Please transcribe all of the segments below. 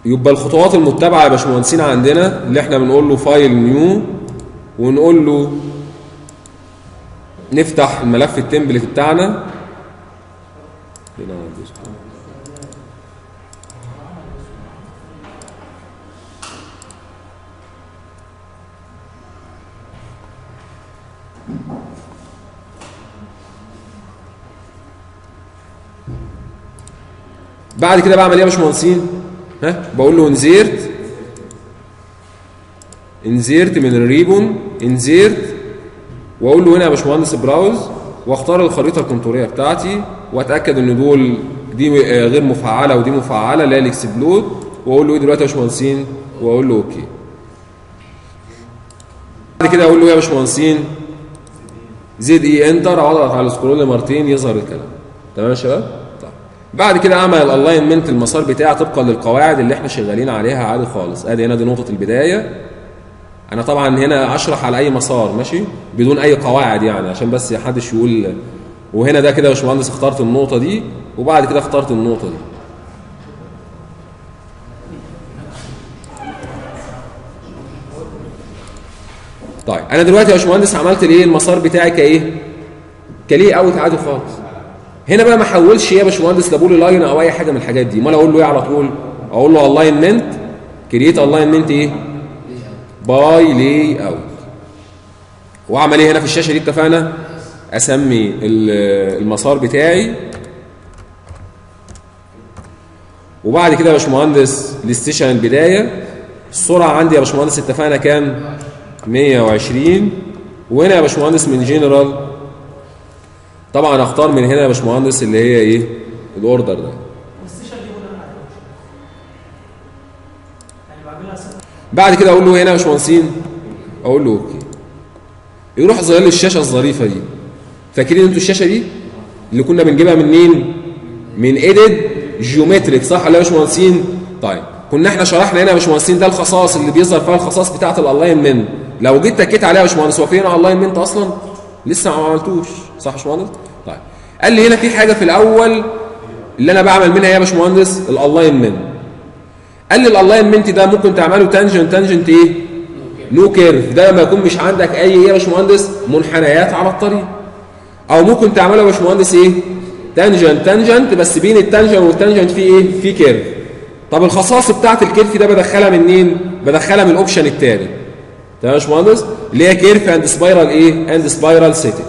يبقى الخطوات المتبعه يا باشمهندسين عندنا اللي احنا بنقول له فايل نيو ونقول له نفتح الملف التمبلت بتاعنا بعد كده بعمل ايه يا باشمهندسين ها بقول له انزيرت انزيرت من الريبون انزيرت واقول له هنا يا باشمهندس براوز واختار الخريطه الكونتوريه بتاعتي واتاكد ان دول دي آه، غير مفعله ودي مفعله اللي هي الاكسبلود واقول له ايه دلوقتي يا باشمهندسين واقول له اوكي بعد كده اقول له ايه يا باشمهندسين زد اي انتر اضغط على السكرول مرتين يظهر الكلام تمام يا شباب طيب بعد كده اعمل الالاينمنت المسار بتاعي طبقا للقواعد اللي احنا شغالين عليها عادي خالص ادي هنا دي نقطه البدايه انا طبعا هنا اشرح على اي مسار ماشي بدون اي قواعد يعني عشان بس محدش يقول وهنا ده كده يا باشمهندس اخترت النقطه دي وبعد كده اخترت النقطه دي طيب انا دلوقتي يا باشمهندس عملت الايه المسار بتاعي كايه كليه اوت عادي خالص هنا بقى ما احولش ايه يا باشمهندس لابولي لاين او اي حاجه من الحاجات دي امال اقول له ايه على طول اقول له الاينمنت كرييت الاينمنت ايه باي لي اوت واعمل ايه هنا في الشاشه دي اتفقنا اسمي ال- المسار بتاعي وبعد كده يا باشمهندس الاستيشن البدايه السرعه عندي يا باشمهندس اتفقنا كام 120 وهنا يا باشمهندس من جنرال طبعا اختار من هنا يا باشمهندس اللي هي ايه الاوردر ده والسيشن دي بناء على يعني بعملها سنة بعد كده اقول له هنا يا باشمهندسين اقول له اوكي يروح ظاهر لي الشاشه الظريفه دي فاكرين انتوا الشاشه دي اللي كنا بنجيبها منين من ايديد جيومتريك صح ولا يا باشمهندسين طيب كنا احنا شرحنا هنا يا باشمهندسين ده الخصائص اللي بيظهر فيها الخصائص بتاعه الالاينمنت لو جيت تكيت عليها يا باشمهندس هو فين الالاينمنت اصلا لسه ما عملتوش صح يا باشمهندس طيب قال لي هنا في حاجه في الاول اللي انا بعمل منها إيه يا باشمهندس الالاينمنت قال لي الالاينمنت ده ممكن تعمله تانجنت تانجنت ايه نو كيرف ده لما يكون مش عندك اي ايه يا باشمهندس منحنيات على الطريق او ممكن تعمله يا باشمهندس ايه تانجنت تانجنت بس بين التانجنت والتانجنت في ايه في كيرف طب الخصائص بتاعه الكيرف ده بدخلها منين بدخلها من الاوبشن الثالث تمام يا باشمهندس اللي هي كيرف اند سبايرال ايه اند سبايرال سيتنج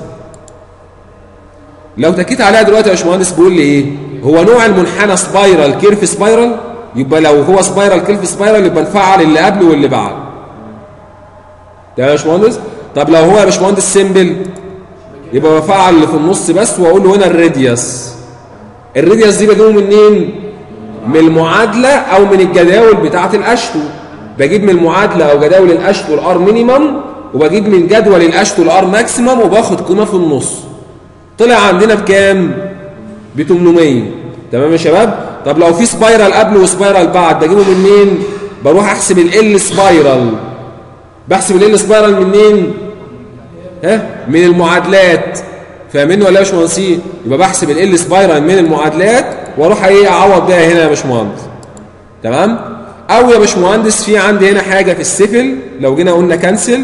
لو تكيت عليها دلوقتي يا باشمهندس بيقول لي ايه هو نوع المنحنى سبايرال كيرف سبايرال يبقى لو هو سبايرال كيرف سبايرال يبقى نفعل اللي قبله واللي بعده تمام يا باشمهندس طب لو هو يا باشمهندس سيمبل يبقى بفعل اللي في النص بس واقول له هنا الراديوس الراديوس دي بجيبه منين من المعادله او من الجداول بتاعه الاشتو بجيب من المعادله او جداول الاشتو الار مينيمم وبجيب من جدول الاشتو الار ماكسيمم وباخد قيمه في النص طلع عندنا بكام ب 800 تمام يا شباب طب لو في سبايرال قبل وسبايرال بعد بجيبه منين بروح احسب ال سبايرال بحسب ال سبايرال منين ها من المعادلات فاهمين ولا يا باشمهندسين يبقى بحسب ال سبايرال من المعادلات واروح ايه اعوض بيها هنا يا باشمهندس تمام او يا باشمهندس في عندي هنا حاجه في السفل لو جينا قلنا كنسل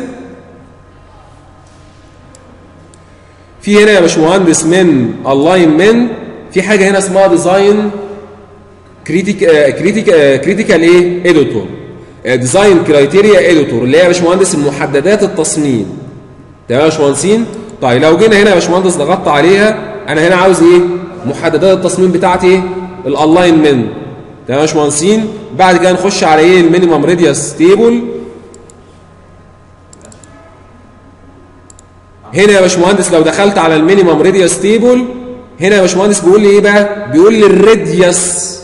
في هنا يا باشمهندس من الاينمنت في حاجه هنا اسمها ديزاين كريتيك كريتيك كريتيكال ايه اديتور ديزاين كرايتيريا اديتور اللي هي يا باشمهندس المحددات التصميم تمام يا باشمهندسين طيب لو جينا هنا يا باشمهندس ضغطت عليها انا هنا عاوز ايه محددات التصميم بتاعتي ايه الالاينمنت تمام يا باشمهندسين بعد كده نخش على ايه المينيمم راديوس تيبل هنا يا باشمهندس لو دخلت على المينيمم راديوس تيبل هنا يا باشمهندس بيقول لي ايه بقى بيقول لي الراديوس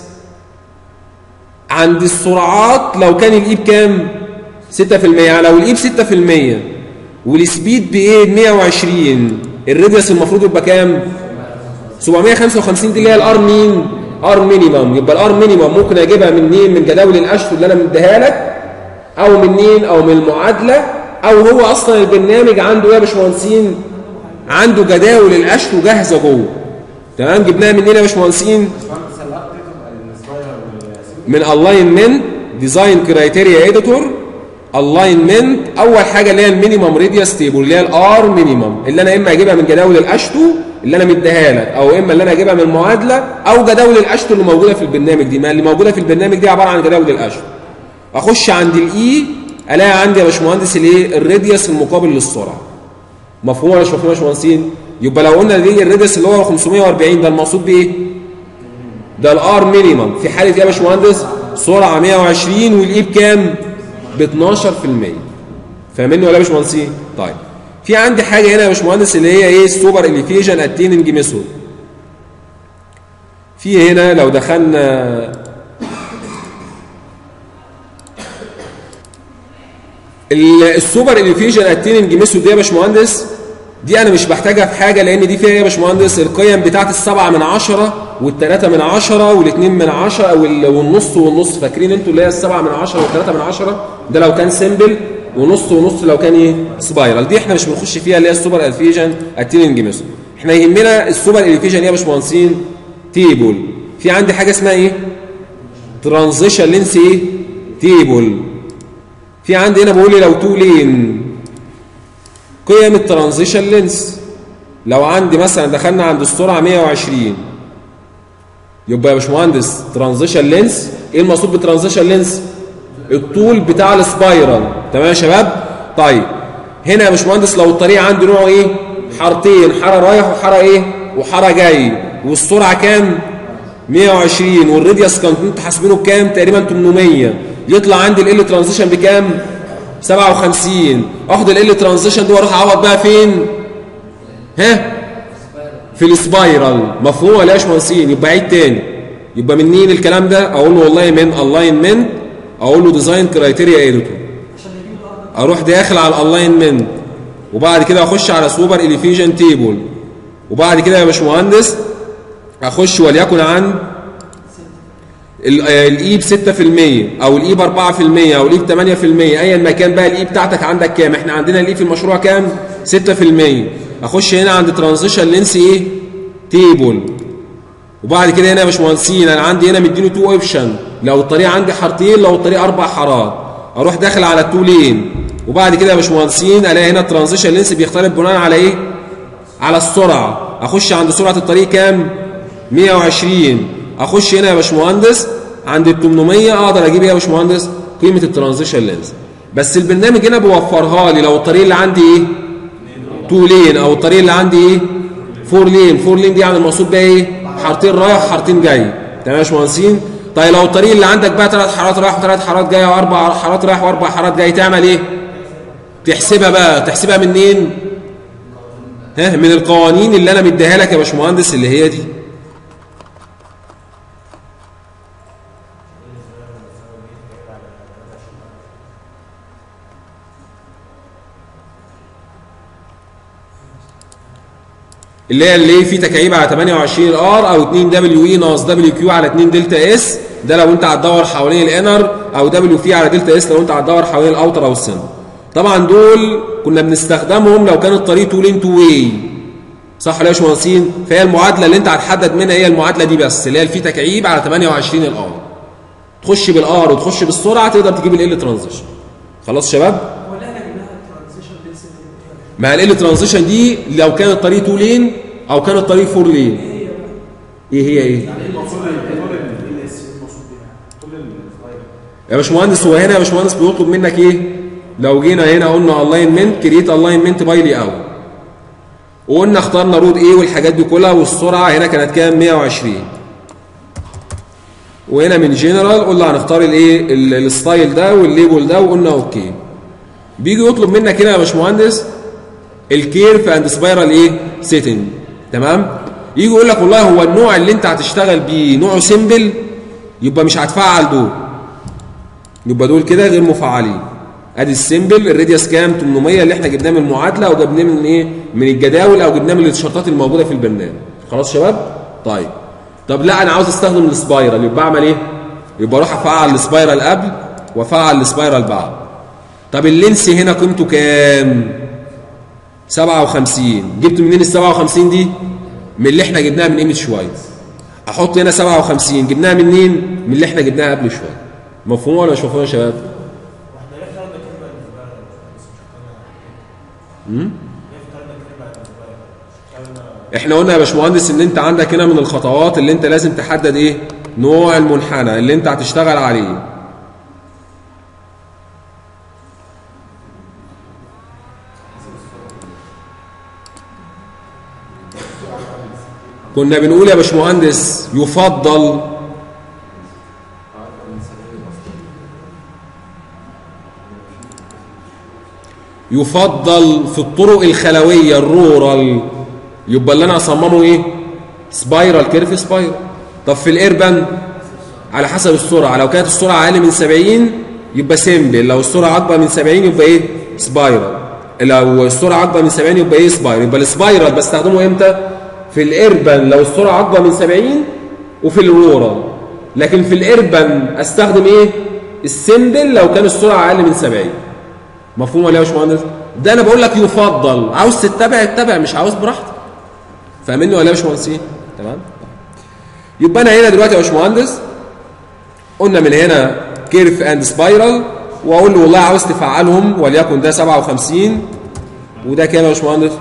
عند السرعات لو كان الاي بكام 6% يعني لو الاي ب 6% والسبيد بايه 120 الراديوس المفروض يبقى كام 755 دي اللي هي الار مين ار مينيمم يبقى الار مينيمم ممكن اجيبها منين من جداول الاشهر اللي انا مديها لك او منين او من المعادله او هو اصلا البرنامج عنده ايه يا باشمهندسين عنده جداول الاشهر جاهزه جوه تمام جبناها منين يا باشمهندسين من الاينمنت ديزاين كرايتيريا اديتور الاينمنت اول حاجه اللي هي المينيمم ريديوس تيبل اللي هي الار مينيمم اللي انا اما اجيبها من جداول الاشتو اللي انا مديها لك او اما اللي انا اجيبها من المعادله او جداول الاشتو اللي موجوده في البرنامج دي ما اللي موجوده في البرنامج دي عباره عن جداول الاشتو اخش عند الاي الاقي عندي يا باشمهندس الايه الراديوس المقابل للسرعه مفهوم ولا مش مفهوم يا باشمهندسين يبقى لو قلنا دي الراديوس اللي هو 540 ده المقصود بايه ده الار مينيمم في حاله ايه يا باشمهندس سرعه 120 والاي بكام ب 12% فاهمني ولا يا باشمهندسين طيب في عندي حاجه هنا يا باشمهندس اللي هي ايه السوبر اليفيجن اتيننج ميثود في هنا لو دخلنا السوبر اليفيجن اتيننج ميثود دي يا باشمهندس دي انا مش بحتاجها في حاجه لان دي فيها ايه يا باشمهندس القيم بتاعت السبعة من عشرة والتلاتة من عشرة والاثنين من عشرة وال- والنص والنص فاكرين انتوا اللي هي السبعة من عشرة والتلاتة من عشرة ده لو كان سيمبل ونص ونص لو كان ايه سبايرال دي احنا مش بنخش فيها اللي هي السوبر الفيجن اتيننج ميثود احنا يهمنا السوبر الفيجن يا باشمهندسين تيبل في عندي حاجه اسمها ايه ترانزيشن لينس ايه تيبل في عندي هنا بقول لي لو تو لين قيم الترانزيشن لينس لو عندي مثلا دخلنا عند السرعه 120 يبقى يا باشمهندس ترانزيشن لينس ايه المقصود بترانزيشن لينس الطول بتاع السبايرال تمام يا شباب طيب هنا يا باشمهندس لو الطريق عندي نوعه ايه حارتين حاره رايح وحاره ايه وحاره جاي والسرعه كام 120 والراديوس كنتوا انتوا حاسبينه بكام تقريبا 800 يطلع عندي ال ترانزيشن بكام 57 اخد ال ترانزيشن دي واروح اعوض بقى فين ها في السبايرال مفهوم ولا يا باشمهندسين يبقى عيد تاني يبقى منين الكلام ده اقول له والله من الاينمنت اقول له ديزاين كرايتيريا اديتور اروح داخل على الالاينمنت وبعد كده اخش على سوبر اليفيجن تيبل وبعد كده يا باشمهندس اخش وليكن عند الاي ب 6% او الاي ب 4% او الاي ب 8% ايا ما كان بقى الاي بتاعتك عندك كام احنا عندنا الاي في المشروع كام 6% اخش هنا عند ترانزيشن لينس ايه تيبل وبعد كده هنا يا باشمهندسين انا عندي هنا مديله تو اوبشن لو الطريق عندي حارتين لو الطريق اربع حارات اروح داخل على التو لين وبعد كده يا باشمهندسين الاقي هنا الترانزيشن لينس بيختلف بناء على ايه على السرعه اخش عند سرعه الطريق كام 120 اخش هنا يا باشمهندس عند ال 800 اقدر اجيب ايه يا باشمهندس قيمه الترانزيشن لينس بس البرنامج هنا بيوفرها لي لو الطريق اللي عندي ايه 2 لين او الطريق اللي عندي ايه 4 لين 4 لين دي يعني المقصود بقى ايه حارتين رايح وحارتين جاي تمام يا باشمهندسين طيب لو الطريق اللي عندك بقى ثلاث حارات رايح وثلاث حارات جايه واربع حارات رايح واربع حارات جاي تعمل ايه تحسبها بقى تحسبها منين ها من القوانين اللي انا مديها لك يا باشمهندس اللي هي دي اللي هي اللي في تكعيب على 28 ار او 2 دبليو اي ناقص دبليو كيو على 2 دلتا اس ده لو انت هتدور حوالين الانر او دبليو في على دلتا اس لو انت هتدور حوالين الاوتر او السنتر طبعا دول كنا بنستخدمهم لو كان الطريق تو لين تو واي صح ولا يا باشمهندسين فهي المعادله اللي انت هتحدد منها هي المعادله دي بس اللي هي الفي تكعيب على 28 الار تخش بالار وتخش بالسرعه تقدر تجيب ال ترانزيشن خلاص شباب هو اللي احنا جبناها الترانزيشن لينس مع ال ترانزيشن دي لو كان الطريق تو لين او كان الطريق فور لين ايه هي ايه يا باشمهندس هو هنا يا باشمهندس بيطلب منك ايه لو جينا هنا قلنا الاينمنت كريت الاينمنت باي لي اوت وقلنا اخترنا رود ايه والحاجات دي كلها والسرعه هنا كانت كام 120 وهنا من جنرال قلنا هنختار الايه ال- الستايل ده والليبل ده وقلنا اوكي بيجي يطلب منك هنا يا باشمهندس الكيرف اند سبايرال ايه سيتنج تمام يجي يقول لك والله هو النوع اللي انت هتشتغل بيه نوعه سيمبل يبقى مش هتفعل دول يبقى دول كده غير مفعلين ادي السيمبل الراديوس كام 800 اللي احنا جبناه من المعادله او جبناه من ايه من الجداول او جبناه من الشرطات الموجوده في البرنامج خلاص شباب طيب طب لا انا عاوز استخدم السبايرال يبقى اعمل ايه يبقى اروح افعل السبايرال قبل وافعل السبايرال بعد طب اللينس هنا قيمته كام 57 جبت منين ال 57 دي من اللي احنا جبناها من قيمه شويه احط هنا 57 جبناها منين من اللي احنا جبناها قبل شويه مفهوم ولا مش مفهوم يا شباب واحنا ليه اخترنا كلمه الفبراير بس مش اخترنا امم ليه اخترنا كلمه الفبراير اخترنا احنا قلنا يا باشمهندس ان انت عندك هنا من الخطوات اللي انت لازم تحدد ايه نوع المنحنى اللي انت هتشتغل عليه كنا بنقول يا باشمهندس يفضل يفضل في الطرق الخلويه الرورال يبقى اللي انا اصممه ايه سبايرال كيرف سبايرال طب في الايربان على حسب السرعه لو كانت السرعه اقل من 70 يبقى سيمبل لو السرعه اكبر من 70 يبقى ايه سبايرال لو السرعه اكبر من 70 يبقى ايه سبايرال يبقى السبايرال بستخدمه امتى في الايربان لو السرعه اكبر من 70 وفي الرورال لكن في الايربان استخدم ايه السيمبل لو كان السرعه اقل من 70 مفهوم ولا إيه يا باشمهندس ده انا بقول لك يفضل عاوز تتبع اتبع مش عاوز براحتك فاهمني ولا يا باشمهندسين تمام يبقى انا هنا دلوقتي يا باشمهندس قلنا من هنا كيرف اند سبايرال واقول له والله عاوز تفعلهم وليكن ده 57 وده كام يا باشمهندس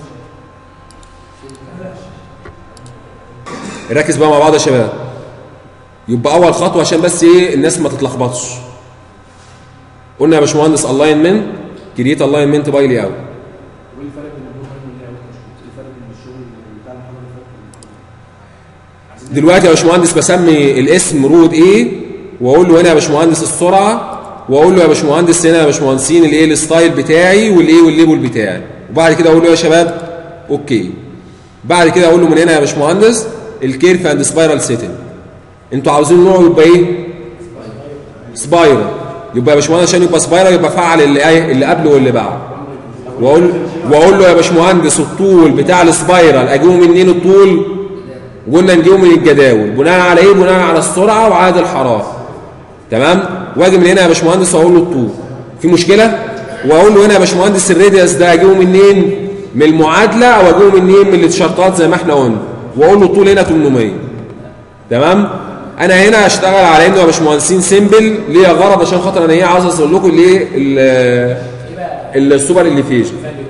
ركز بقى مع بعض يا شباب يبقى اول خطوه عشان بس ايه الناس ما تتلخبطش قلنا يا باشمهندس الاينمنت كرييت الاينمنت باي لي اوت وايه الفرق بين البلو هايد واللي اوت ايه الفرق بين الشغل بتاع المحاضره اللي فاتت دلوقتي يا باشمهندس بسمي الاسم رود ايه واقول له هنا يا باشمهندس السرعه واقول له يا باشمهندس هنا يا باشمهندسين الايه الستايل بتاعي والايه والليبل بتاعي وبعد كده اقول له يا شباب اوكي بعد كده اقول له من هنا يا باشمهندس الكيرف اند سبايرال سيتنج انتوا عاوزين نوعه يبقى ايه سبايرال يبقى يا باشمهندس عشان يبقى سبايرال يبقى فعل اللي ايه اللي قبله واللي بعده واقول واقول له يا باشمهندس الطول بتاع السبايرال اجيبه منين الطول وقلنا نجيبه من الجداول بناء على ايه بناء على السرعه وعدد الحراره تمام واجي من هنا يا باشمهندس اقول له الطول في مشكله واقول له هنا يا باشمهندس الراديوس ده اجيبه منين من المعادله او اجيبه منين من التشارتات زي ما احنا قلنا واقول له الطول هنا 800 تمام انا هنا هشتغل على انه يا باشمهندسين سيمبل ليا غرض عشان خاطر انا ايه عاوز اوصل لكم الايه ال- السوبر اليفيشن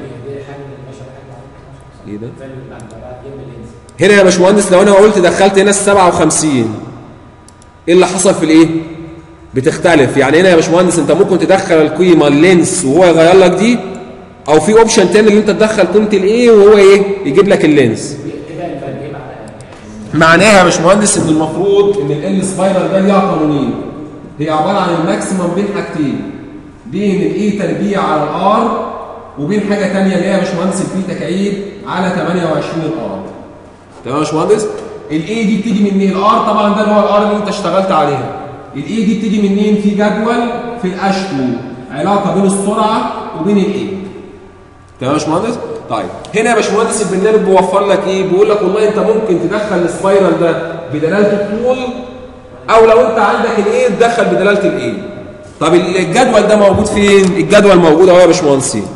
ايه ده هنا يا باشمهندس لو انا قلت دخلت هنا ال 57 ايه اللي حصل في الايه بتختلف يعني هنا يا باشمهندس انت ممكن تدخل القيمه اللينس وهو يغير لك دي او في اوبشن تاني اللي انت تدخل قيمه الايه وهو ايه يجيب لك اللينس معناها يا باشمهندس ان المفروض ان ال سبايرال ده ليها قانونين هي عباره عن الماكسيمم بين حاجتين بين الاي تربيع على الار وبين حاجه ثانيه اللي هي يا باشمهندس البي تكعيب على 28 الار تمام يا باشمهندس الاي دي بتيجي منين الار طبعا ده اللي هو الار اللي انت اشتغلت عليها الاي دي بتيجي منين في جدول في الاشتو علاقه بين السرعه وبين الاي تمام يا باشمهندس طيب هنا يا باشمهندس البرنامج بيوفر لك ايه بيقول لك والله انت ممكن تدخل السبايرال ده بدلاله الطول او لو انت عندك الايه تدخل بدلاله الايه طب الجدول ده موجود فين الجدول موجود اهو يا باشمهندسين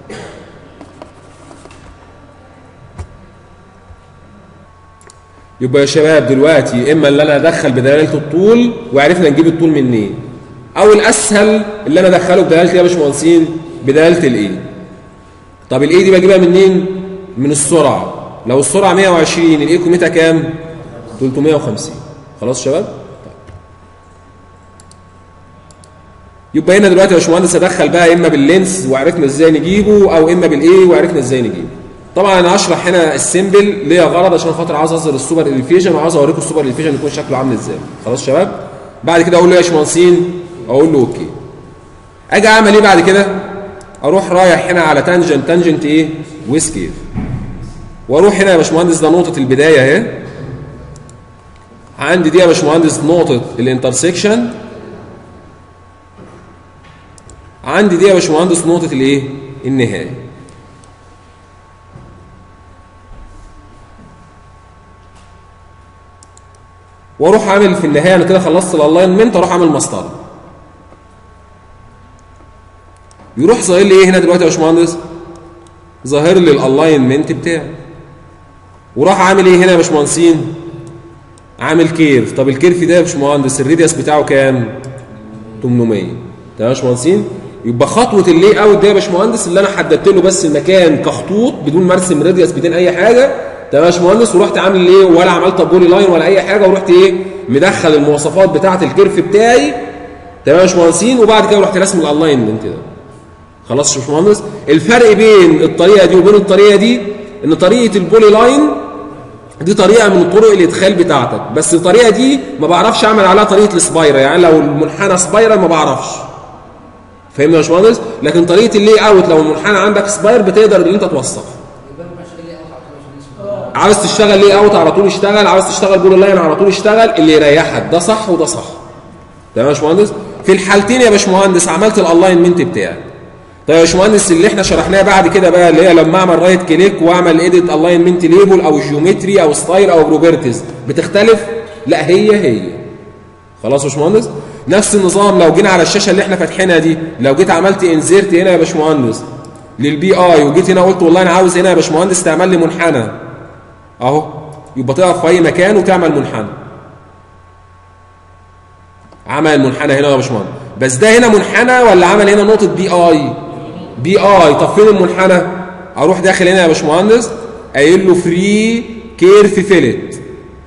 يبقى يا شباب دلوقتي اما اللي انا ادخل بدلاله الطول وعرفنا نجيب الطول منين او الاسهل اللي انا ادخله بدلاله ايه يا باشمهندسين بدلاله الايه طب الايه دي بجيبها منين من السرعه لو السرعه 120 الايه قيمتها كام 350 خلاص يا شباب طيب. يبقى هنا دلوقتي يا باشمهندس ادخل بقى اما باللينس وعرفنا ازاي نجيبه او اما بالايه وعرفنا ازاي نجيبه طبعا انا هشرح هنا السيمبل ليا غرض عشان خاطر عاوز اظهر السوبر اليفيشن وعاوز اوريكم السوبر اليفيشن يكون شكله عامل ازاي خلاص يا شباب بعد كده اقول له يا باشمهندسين اقول له اوكي اجي اعمل ايه بعد كده اروح رايح هنا على تانجنت تانجنت ايه ويسكيف واروح هنا يا باشمهندس ده نقطه البدايه اهي عندي دي يا باشمهندس نقطه الانترسكشن عندي دي يا باشمهندس نقطه الايه النهايه واروح عامل في النهايه انا كده خلصت الالاينمنت اروح اعمل مسطره يروح ظاهر لي ايه هنا دلوقتي يا باشمهندس ظاهر لي الالاينمنت بتاعي وراح عامل ايه هنا يا باشمهندسين عامل كيرف طب الكيرف ده يا باشمهندس الريديوس بتاعه كام 800 تمام يا باشمهندسين يبقى خطوه اللي اوت دي يا باشمهندس اللي انا حددت له بس المكان كخطوط بدون ما ارسم راديوس بدون اي حاجه تمام يا باشمهندس ورحت عامل ايه ولا عملت بولي لاين ولا اي حاجه ورحت ايه مدخل المواصفات بتاعه الكيرف بتاعي تمام يا باشمهندسين وبعد كده رحت راسم الالاينمنت ده خلاص يا باشمهندس الفرق بين الطريقه دي وبين الطريقه دي ان طريقه البولي لاين دي طريقه من طرق الادخال بتاعتك بس الطريقه دي ما بعرفش اعمل عليها طريقه السبايرا يعني لو المنحنى سبايرا ما بعرفش فاهمني يا باشمهندس لكن طريقه اللي اوت لو المنحنى عندك سباير بتقدر ان انت توصف يبقى ما شغال ليه اوت على طول عشان عاوز تشتغل ليه اوت على طول اشتغل عاوز تشتغل بول لاين على طول اشتغل اللي يريحك ده صح وده صح تمام يا باشمهندس في الحالتين يا باشمهندس عملت الالاينمنت بتاعك طيب يا باشمهندس اللي احنا شرحناه بعد كده بقى اللي هي لما اعمل رايت كليك واعمل ايديت الاينمنت ليبل او جيومتري او ستايل او بروبرتيز بتختلف لا هي هي خلاص يا باشمهندس نفس النظام لو جينا على الشاشه اللي احنا فاتحينها دي لو جيت عملت انزيرت هنا يا باشمهندس للبي اي وجيت هنا قلت والله انا عاوز هنا يا باشمهندس تعمل لي منحنى اهو يبقى تقف في اي مكان وتعمل منحنى عمل منحنى هنا يا باشمهندس بس ده هنا منحنى ولا عمل هنا نقطه بي اي بي اي طب فين المنحنى اروح داخل هنا يا باشمهندس قايل له فري كيرف فيلت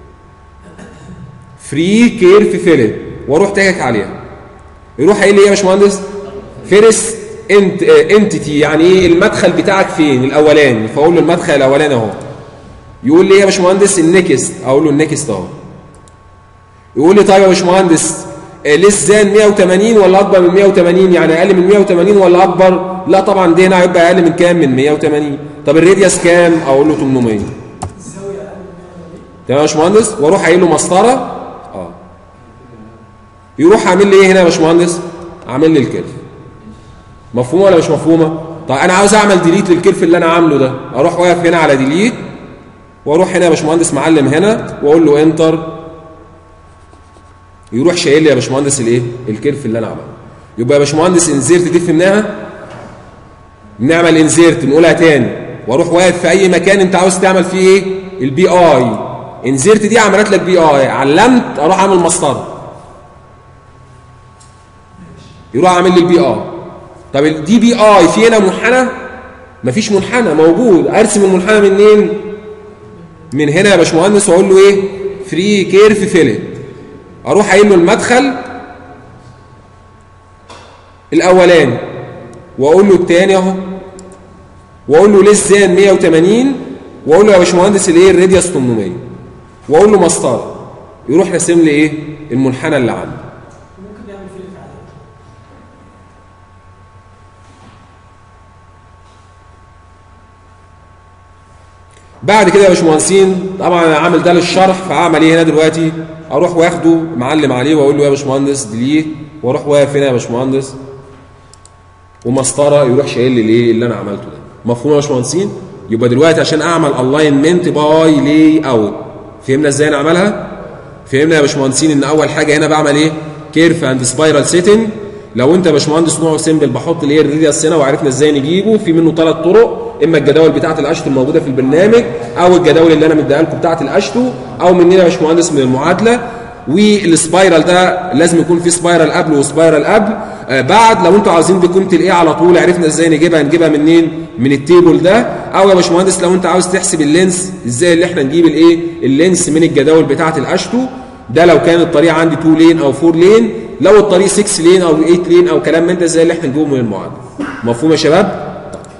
فري كيرف فيلت واروح تاكك عليها يروح قايل لي ايه يا باشمهندس فيرست انت انتيتي يعني ايه المدخل بتاعك فين الاولاني فاقول له المدخل الاولاني اهو يقول لي ايه يا باشمهندس النكست اقول له النكست اهو يقول لي طيب يا باشمهندس ليس زان 180 ولا اكبر من 180 يعني اقل من 180 ولا اكبر لا طبعا دي هنا هيبقى اقل من كام من 180 طب الراديوس كام اقول له 800 تمام يا باشمهندس واروح قايل له مسطره اه يروح عامل لي ايه هنا يا باشمهندس عامل لي الكيرف مفهومه ولا مش مفهومه طيب انا عاوز اعمل ديليت للكيرف اللي انا عامله ده اروح واقف هنا على ديليت واروح هنا يا باشمهندس معلم هنا واقول له انتر يروح شايل لي يا باشمهندس الايه الكيرف اللي انا عمله يبقى يا باشمهندس انزيرت دي فهمناها نعمل انزيرت نقولها تاني واروح واقف في اي مكان انت عاوز تعمل فيه ايه البي اي انزيرت دي عملت لك بي اي علمت اروح اعمل مسطره يروح عامل لي البي اي طب الدي بي اي في هنا منحنى مفيش منحنى موجود ارسم المنحنى منين من هنا يا باشمهندس واقول له ايه فري كيرف فيلت اروح قايل له المدخل الاولاني واقول له الثاني اهو واقول له ليس زان 180 واقول له يا باشمهندس الايه الراديوس 800 واقول له مسطره يروح راسم لي ايه المنحنى اللي عندي ممكن يعمل فيلم عادي بعد كده يا باشمهندسين طبعا انا عامل ده للشرح فاعمل ايه هنا دلوقتي اروح واخده معلم عليه واقول له يا باشمهندس ديليت واروح واقف هنا يا باشمهندس ومسطره يروح شايل لي الايه اللي انا عملته ده مفهوم يا باشمهندسين يبقى دلوقتي عشان اعمل الاينمنت باي لي اوت فهمنا ازاي نعملها فهمنا يا باشمهندسين ان اول حاجه هنا بعمل ايه كيرف اند سبايرال سيتنج لو انت يا باشمهندس نوعه سيمبل بحط الايه الريديوس هنا وعرفنا ازاي نجيبه في منه ثلاث طرق اما الجداول بتاعه الاشتو الموجوده في البرنامج او الجداول اللي انا مديها لكم بتاعه الاشتو او مننا يا باشمهندس من المعادله والسبايرال ده لازم يكون في سبايرال قبل وسبايرال قبل آه بعد لو انتوا عاوزين بقيمه الايه على طول عرفنا ازاي نجيبها نجيبها منين من التيبل ده او يا باشمهندس لو انت عاوز تحسب اللينس ازاي اللي احنا نجيب الايه اللينس من الجداول بتاعه الاشتو ده لو كان الطريق عندي 2 لين او 4 لين لو الطريق 6 لين او 8 لين او كلام من ده زي اللي احنا نجيبه من المعادله مفهوم يا شباب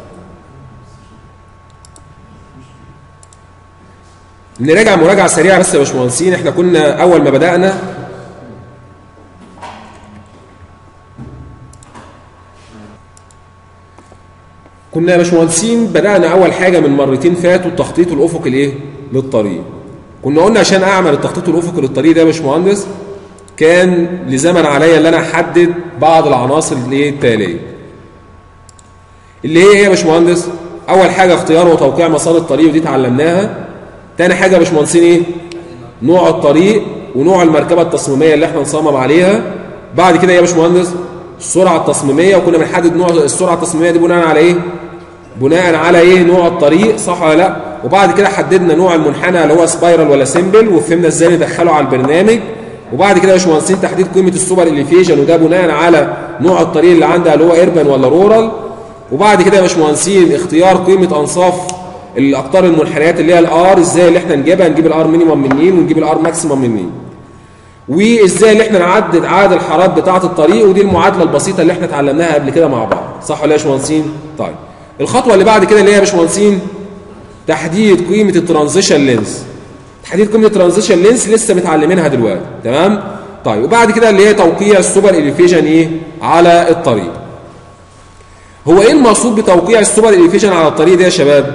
نراجع مراجعه سريعه بس يا باشمهندسين احنا كنا اول ما بدانا كنا يا باشمهندسين بدانا اول حاجه من مرتين فاتوا التخطيط الافقي الايه للطريق كنا قلنا عشان اعمل التخطيط الافقي للطريق ده يا باشمهندس كان لزمن عليا ان انا احدد بعض العناصر الايه التاليه اللي هي ايه يا باشمهندس اول حاجه اختيار وتوقيع مسار الطريق ودي اتعلمناها تاني حاجه يا باشمهندسين ايه نوع الطريق ونوع المركبه التصميميه اللي احنا نصمم عليها بعد كده يا باشمهندس السرعه التصميميه وكنا بنحدد نوع السرعه التصميميه دي بناء على ايه بناء على ايه نوع الطريق صح ولا لا وبعد كده حددنا نوع المنحنى اللي هو سبايرال ولا سيمبل وفهمنا ازاي ندخله على البرنامج وبعد كده يا باشمهندسين تحديد قيمه السوبر اليفيشن وده بناء على نوع الطريق اللي عندها اللي هو ايربان ولا رورال وبعد كده يا باشمهندسين اختيار قيمه انصاف الاقطار المنحنيات اللي هي الار ازاي اللي احنا نجيبها نجيب الار مينيمم منين ونجيب الار ماكسيمم منين وازاي اللي احنا نعدد عدد الحارات بتاعه الطريق ودي المعادله البسيطه اللي احنا اتعلمناها قبل كده مع بعض صح ولا يا باشمهندسين طيب الخطوه اللي بعد كده اللي هي يا باشمهندسين تحديد قيمه الترانزيشن لينس تحديد قيمه الترانزيشن لينس لسه متعلمينها دلوقتي تمام طيب وبعد كده اللي هي توقيع السوبر اليفيشن ايه على الطريق هو ايه المقصود بتوقيع السوبر اليفيشن على الطريق ده يا شباب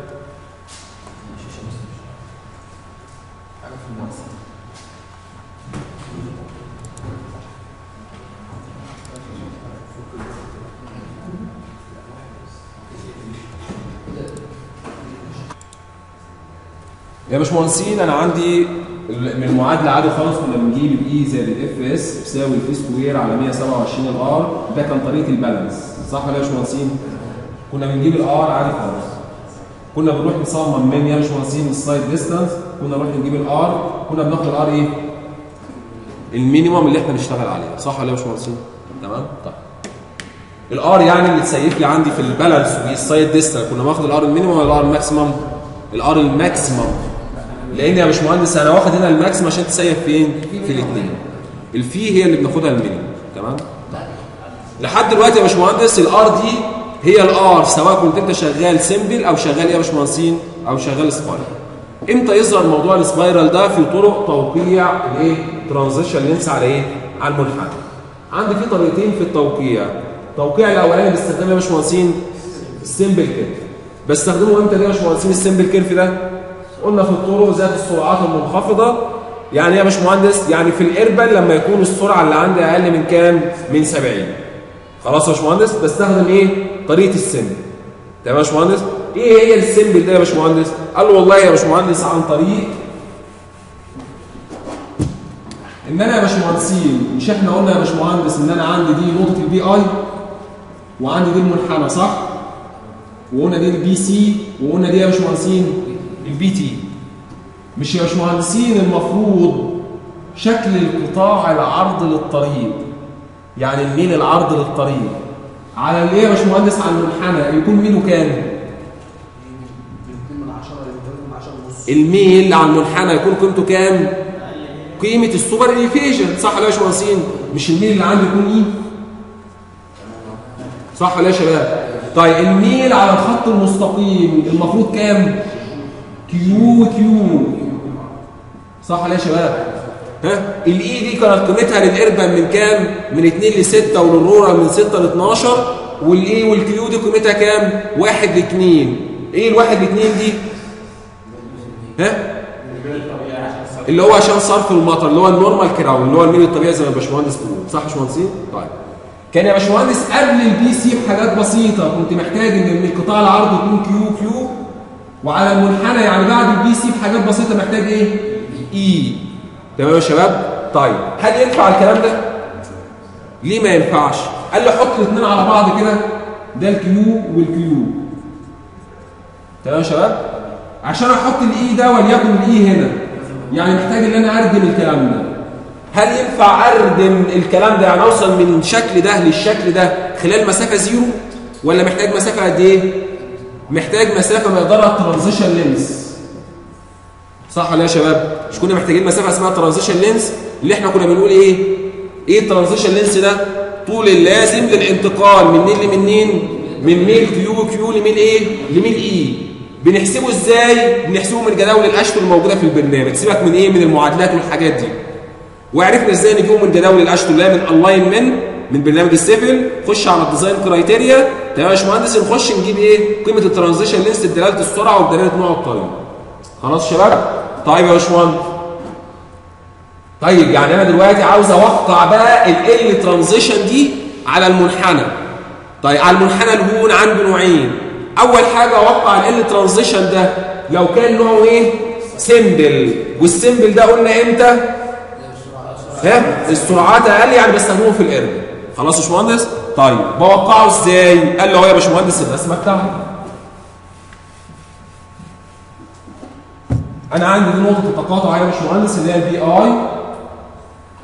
يا باشمهندسين انا عندي من المعادله عادي خالص كنا بنجيب الاي زائد الاف اس بيساوي الفي سكوير على 127 الار ده كان طريقه البالانس صح ولا يا باشمهندسين؟ كنا بنجيب الار عادي خالص كنا بنروح نصمم من يا باشمهندسين السايد ديستانس كنا نروح نجيب الار كنا بناخد الار ايه؟ المينيمم اللي احنا بنشتغل عليه صح ولا يا باشمهندسين؟ تمام؟ طيب الار يعني اللي تسيف لي عندي في البالانس والسايد ديستانس كنا باخد الار المينيمم ولا الار الماكسيمم؟ الار الماكسيمم لان يا باشمهندس انا واخد هنا الماكسيمم عشان تسيف فين؟ في الاثنين. الفي هي اللي بناخدها المينيمم تمام؟ لحد دلوقتي يا باشمهندس الار دي هي الار سواء كنت انت شغال سيمبل او شغال ايه يا باشمهندسين او شغال سبايرال. امتى يظهر موضوع السبايرال ده في طرق توقيع الايه؟ ترانزيشن لينس على ايه؟ على المنحنى. عندي في طريقتين في التوقيع. التوقيع الاولاني باستخدام يا باشمهندسين السيمبل كيرف. بستخدمه امتى ده يا باشمهندسين السيمبل كيرف ده؟ قلنا في الطرق ذات السرعات المنخفضة يعني ايه يا باشمهندس يعني في الاربن لما يكون السرعة اللي عندي اقل من كام من 70 خلاص يا باشمهندس بستخدم ايه طريقة السمبل تمام يا باشمهندس ايه هي السمبل ده يا باشمهندس قال له والله يا باشمهندس عن طريق ان انا يا باشمهندسين مش احنا قلنا يا باشمهندس ان انا عندي دي نقطة البي اي وعندي دي المنحنى صح وقلنا دي البي سي وقلنا دي يا باشمهندسين البي تي مش يا باشمهندسين المفروض شكل القطاع العرض للطريق يعني الميل العرض للطريق على الايه يا باشمهندس على المنحنى يكون ميله كام؟ الميل على المنحنى يكون قيمته كام؟ قيمة السوبر اليفيشن صح ولا يا باشمهندسين؟ مش الميل اللي عندي يكون ايه؟ صح ولا يا شباب؟ طيب الميل على الخط المستقيم المفروض كام؟ كيو كيو صح ولا يا شباب ها الاي دي كانت قيمتها للاربن من كام من 2 ل 6 وللرورا من 6 ل 12 والاي والكيو دي قيمتها كام 1 ل 2 ايه الواحد ل 2 دي ها اللي هو عشان صرف المطر اللي هو النورمال كراون اللي هو الميل الطبيعي زي ما الباشمهندس بيقول صح يا باشمهندسين طيب كان يا باشمهندس قبل البي سي بحاجات بسيطه كنت محتاج ان القطاع العرض يكون كيو كيو وعلى المنحنى يعني بعد البي سي بحاجات بسيطه محتاج ايه اي تمام يا شباب طيب هل ينفع الكلام ده ليه ما ينفعش قال لي حط الاثنين على بعض كده ده الكيو والكيو تمام يا شباب عشان احط الاي ده وليكن الاي هنا يعني محتاج ان انا اردم الكلام ده هل ينفع اردم الكلام ده يعني اوصل من الشكل ده للشكل ده خلال مسافه زيرو ولا محتاج مسافه قد ايه محتاج مسافه مقدارها الترانزيشن لينس صح ولا يا شباب مش كنا محتاجين مسافه اسمها ترانزيشن لينس اللي احنا كنا بنقول ايه ايه الترانزيشن لينس ده طول اللازم للانتقال من مين لمنين من ميل كيو كيو لميل ايه لميل اي بنحسبه ازاي بنحسبه من جداول الاشهر الموجوده في البرنامج سيبك من ايه من المعادلات والحاجات دي وعرفنا ازاي نجيبه من جداول الاشهر اللي هي من الاينمنت من برنامج السيفل خش على الديزاين كرايتيريا تمام يا باشمهندس نخش نجيب ايه قيمه الترانزيشن لينس بدلاله السرعه وبدلاله نوع الطريق خلاص يا شباب طيب يا باشمهندس طيب يعني انا دلوقتي عاوز اوقع بقى ال ترانزيشن دي على المنحنى طيب على المنحنى الهون عنده نوعين اول حاجه اوقع ال ترانزيشن ده لو كان نوعه ايه سيمبل والسيمبل ده قلنا امتى ها السرعات اقل يعني بستخدمه في الارب خلاص يا باشمهندس طيب بوقعه ازاي قال له هو يا باشمهندس الرسمه بتاعتي انا عندي دي نقطه التقاطع يا باشمهندس اللي هي البي اي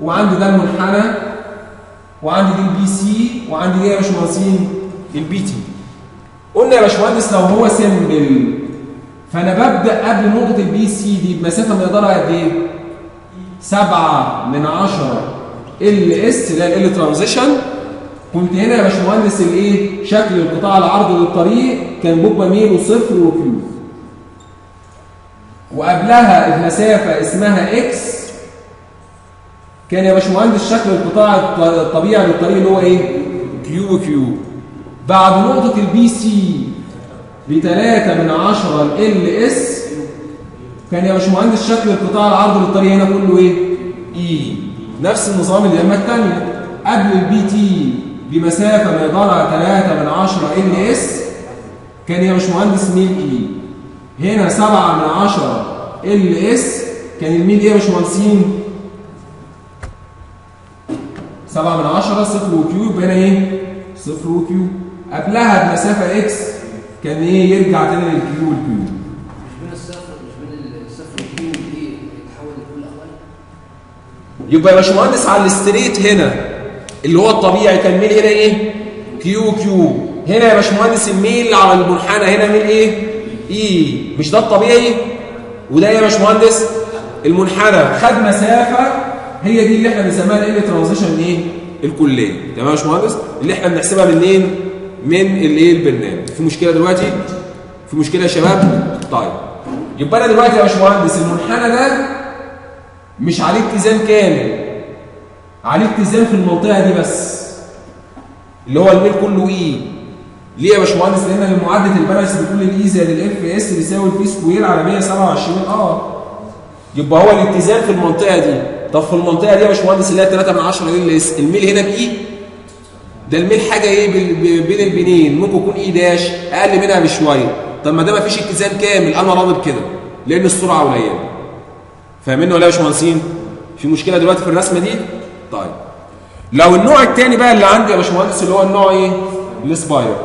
وعندي ده المنحنى وعندي دي البي سي وعندي دي يا باشمهندسين البي تي قلنا يا باشمهندس لو هو سمبل فانا ببدا قبل نقطه البي سي دي بمسافه مقدارها قد ايه 7 من 10 ال اس اللي هي ال ترانزيشن كنت هنا يا باشمهندس الايه شكل القطاع العرضي للطريق كان بيبقى ميله صفر وكيو وقبلها المسافه اسمها اكس كان يا باشمهندس شكل القطاع الط- الطبيعي للطريق اللي هو ايه كيو وكيو بعد نقطه البي سي ب 3 من 10 ال اس كان يا باشمهندس شكل القطاع العرضي للطريق هنا كله ايه اي نفس النظام اللي لما الثانيه قبل البي تي بمسافه مقدارها 3 من 10 ال اس كان يا باشمهندس ميل اي هنا 7 من 10 ال اس كان الميل ايه يا باشمهندسين 7 من 10 صفر وكيو يبقى هنا ايه صفر وكيو قبلها بمسافه اكس كان ايه يرجع تاني للكيو والكيو مش بين الصفر مش بين الصفر والكيو والايه يتحول لكل الاحوال يبقى يا باشمهندس على الستريت هنا اللي هو الطبيعي كان ميل هنا ايه كيو كيو هنا يا باشمهندس الميل على المنحنى هنا ميل ايه اي مش ده الطبيعي وده يا باشمهندس المنحنى خد مسافه هي دي اللي احنا بنسميها ال ترانزيشن ايه الكليه تمام يا باشمهندس اللي احنا بنحسبها منين من الايه البرنامج في مشكله دلوقتي في مشكله يا شباب طيب يبقى انا دلوقتي يا باشمهندس المنحنى ده مش عليه اتزان كامل عليه اتزان في المنطقه دي بس اللي هو الميل كله اي ليه يا باشمهندس لان معادله البالانس بتقول الاي زائد الاف اس بيساوي البي سكوير على 127 ار يبقى هو الاتزان في المنطقه دي طب في المنطقه دي يا باشمهندس اللي هي 3 من 10 ال اس الميل هنا باي ده الميل حاجه ايه بال- ب- بين البنين ممكن يكون اي داش اقل منها بشويه طب ما ده ما فيش اتزان كامل انا راضي بكده لان السرعه قليله فاهمين ولا يا باشمهندسين في مشكله دلوقتي في الرسمه دي طيب لو النوع الثاني بقى اللي عندي يا باشمهندس اللي هو النوع ايه السبايرال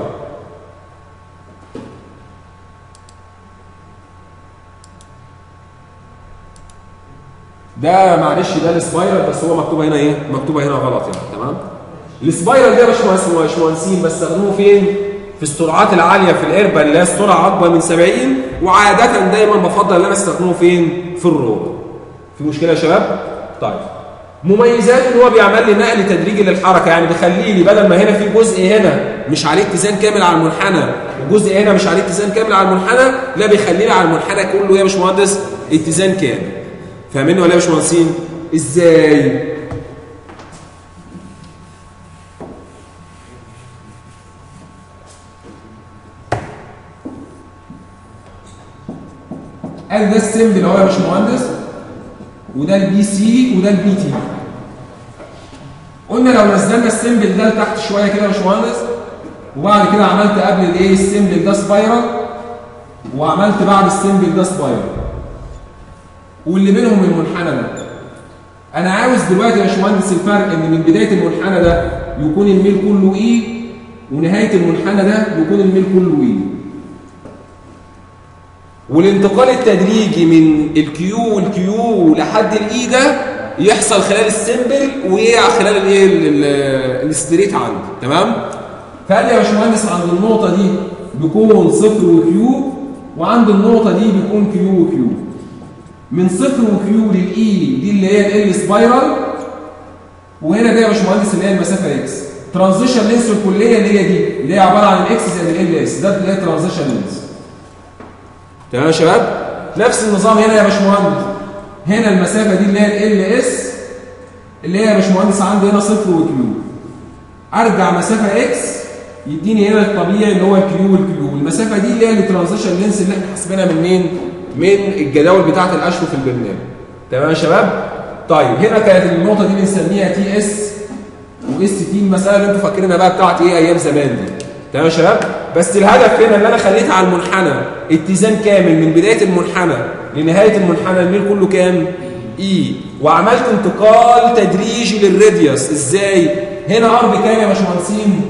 ده معلش ده السبايرال بس هو مكتوبه هنا ايه مكتوبه هنا غلط يعني تمام السبايرال ده يا باشمهندس يا باشمهندسين بستخدمه فين في السرعات العاليه في الايربا اللي هي السرعه اكبر من 70 وعاده دايما بفضل ان انا استخدمه فين في الروض في مشكله يا شباب طيب مميزات ان هو بيعمل لي نقل تدريجي للحركه يعني بيخلي لي بدل ما هنا في جزء هنا مش عليه اتزان كامل على المنحنى وجزء هنا مش عليه اتزان كامل على المنحنى لا بيخلي لي على المنحنى كله يا باشمهندس اتزان كامل فاهمين ولا يا باشمهندسين ازاي قال ده السمبل اهو يا باشمهندس وده البي سي وده البي تي قلنا لو نزلنا السمبل ده لتحت شويه كده يا باشمهندس وبعد كده عملت قبل الايه السمبل ده سبايرال وعملت بعد السمبل ده سبايرال واللي بينهم المنحنى ده انا عاوز دلوقتي يا باشمهندس الفرق ان من بدايه المنحنى ده يكون الميل كله اي ونهايه المنحنى ده يكون الميل كله اي والانتقال التدريجي من الكيو والكيو لحد الاي ده يحصل خلال السمبل ويقع خلال الايه ال- ال- الستريت عندي تمام فقال لي يا باشمهندس عند النقطه دي بيكون صفر وكيو وعند النقطه دي بيكون كيو وكيو من صفر وكيو للاي دي اللي هي ال سبايرال وهنا ده يا باشمهندس اللي هي المسافه اكس ترانزيشن لينس الكليه اللي هي دي اللي هي عباره عن الاكس زائد ال اس ده اللي هي ترانزيشن لينس تمام يا شباب نفس النظام هنا يا باشمهندس هنا المسافه دي اللي هي ال اس اللي هي يا باشمهندس عندي هنا صفر وكيو ارجع مسافه اكس يديني هنا الطبيعي اللي هو الكيو والكيو المسافه دي اللي هي الترانزيشن لينس اللي احنا حاسبينها من مين من الجداول بتاعه الاشهر في البرنامج تمام يا شباب طيب هنا كانت النقطه دي بنسميها تي اس واس تي المساله اللي انتوا فاكرينها بقى بتاعت ايه ايام زمان دي تمام يا شباب بس الهدف هنا اللي انا خليتها على المنحنى اتزان كامل من بدايه المنحنى لنهايه المنحنى الميل كله كام اي وعملت انتقال تدريجي للراديوس ازاي هنا ار بكام يا باشمهندسين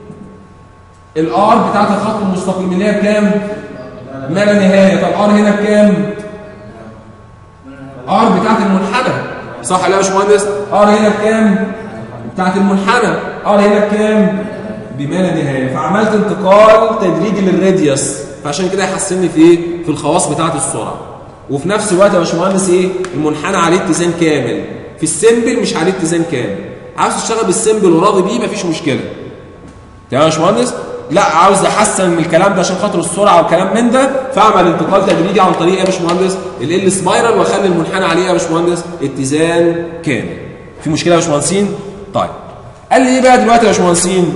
الار بتاعت الخط المستقيم اللي هي بكام ما لا نهايه طب ار هنا بكام ار بتاعت المنحنى صح ولا يا باشمهندس ار هنا بكام بتاعت المنحنى ار هنا بكام بما لا نهايه فعملت انتقال تدريجي للراديوس فعشان كده يحسن لي في ايه في الخواص بتاعه السرعه وفي نفس الوقت يا باشمهندس ايه المنحنى عليه اتزان كامل في السمبل مش عليه اتزان كامل عاوز تشتغل بالسمبل وراضي بيه مفيش مشكله تمام يا باشمهندس لا عاوز احسن من الكلام ده عشان خاطر السرعه والكلام من ده فاعمل انتقال تدريجي عن طريق يا باشمهندس ال سبايرال واخلي المنحنى عليه يا باشمهندس اتزان كامل في مشكله يا باشمهندسين طيب قال لي ايه بقى دلوقتي يا باشمهندسين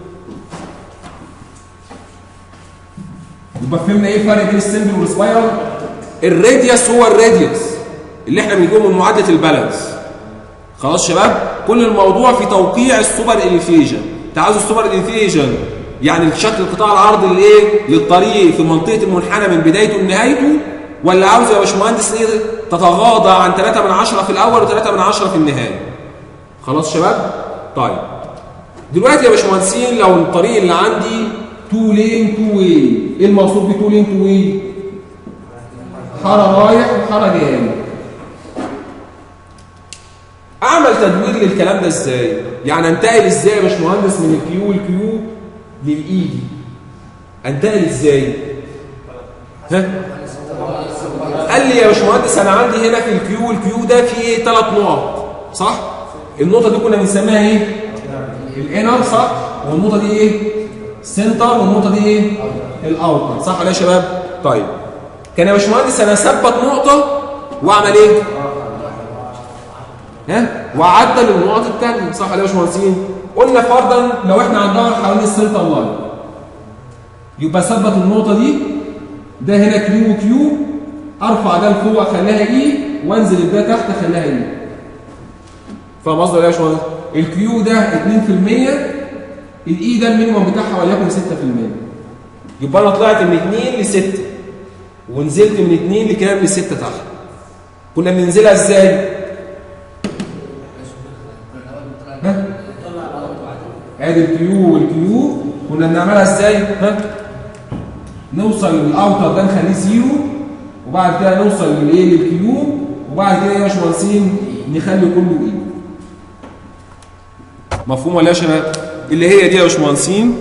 يبقى فهمنا ايه الفرق بين السمبل والسبايرال الراديوس هو الراديوس اللي احنا بنجيبه من معادله البالانس خلاص شباب كل الموضوع في توقيع السوبر اليفيجن تعالوا السوبر اليفيجن يعني شكل القطاع العرضي للايه للطريق في منطقه المنحنى من بدايته لنهايته ولا عاوز يا باشمهندس ايه تتغاضى عن 3 من 10 في الاول و3 من 10 في النهايه خلاص شباب طيب دلوقتي يا باشمهندسين لو الطريق اللي عندي تو لين تو واي ايه المقصود بتو لين تو واي حاره رايح وحاره جاي اعمل تدوير للكلام ده ازاي يعني انتقل ازاي يا باشمهندس من الكيو والكيو للاي دي انتقل ازاي ها قال لي يا باشمهندس انا عندي هنا في الكيو والكيو ده في ايه ثلاث نقط صح النقطه دي كنا بنسميها ايه الانر صح والنقطه دي ايه سنتر والنقطه دي ايه الاوتر صح ولا يا شباب طيب كان يا باشمهندس انا اثبت نقطه واعمل ايه ها وعدل النقط الثانيه صح ولا يا باشمهندسين قلنا فرضا لو احنا هندور حوالين السنتر لاين يبقى ثبت النقطه دي ده هنا كيو وكيو ارفع ده لفوق اخليها اي وانزل ده تحت اخليها اي فاهم قصدي ولا يا باشمهندس الكيو ده 2% الاي ده المينيمم بتاعها وليكن 6% يبقى انا طلعت من 2 ل 6 ونزلت من 2 لكام ل 6 تحت كنا بننزلها ازاي ها ادي الكيو والكيو كنا بنعملها ازاي ها نوصل للاوتر ده نخليه زيرو وبعد كده نوصل للايه للكيو وبعد كده يا باشمهندسين نخلي كله ايه مفهوم ولا يا شباب اللي هي دي يا باشمهندسين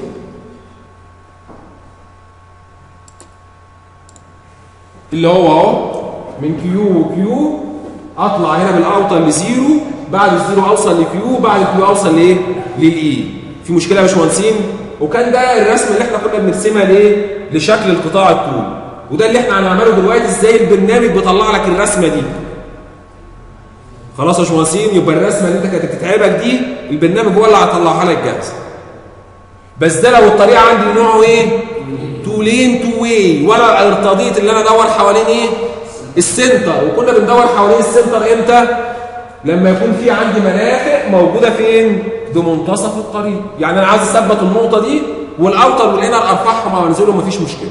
اللي هو اهو من كيو وكيو اطلع هنا بالاوتر لزيرو بعد الزيرو اوصل لكيو بعد الكيو اوصل لايه للاي في مشكله يا باشمهندسين وكان ده الرسم اللي احنا كنا بنرسمها ليه لشكل القطاع الطول وده اللي احنا هنعمله دلوقتي ازاي البرنامج بيطلع لك الرسمه دي خلاص يا باشمهندسين يبقى الرسمه اللي انت كانت بتتعبك دي البرنامج هو اللي هيطلعها لك جاهزه بس ده لو الطريقه عندي نوعه ايه تو لين تو واي وانا ارتضيت اللي انا ادور حوالين ايه السنتر وكنا بندور حوالين السنتر امتى لما يكون في عندي مناطق موجوده فين بمنتصف الطريق يعني انا عايز اثبت النقطه دي والاوتر والانر ارفعهم وانزلهم مفيش مشكله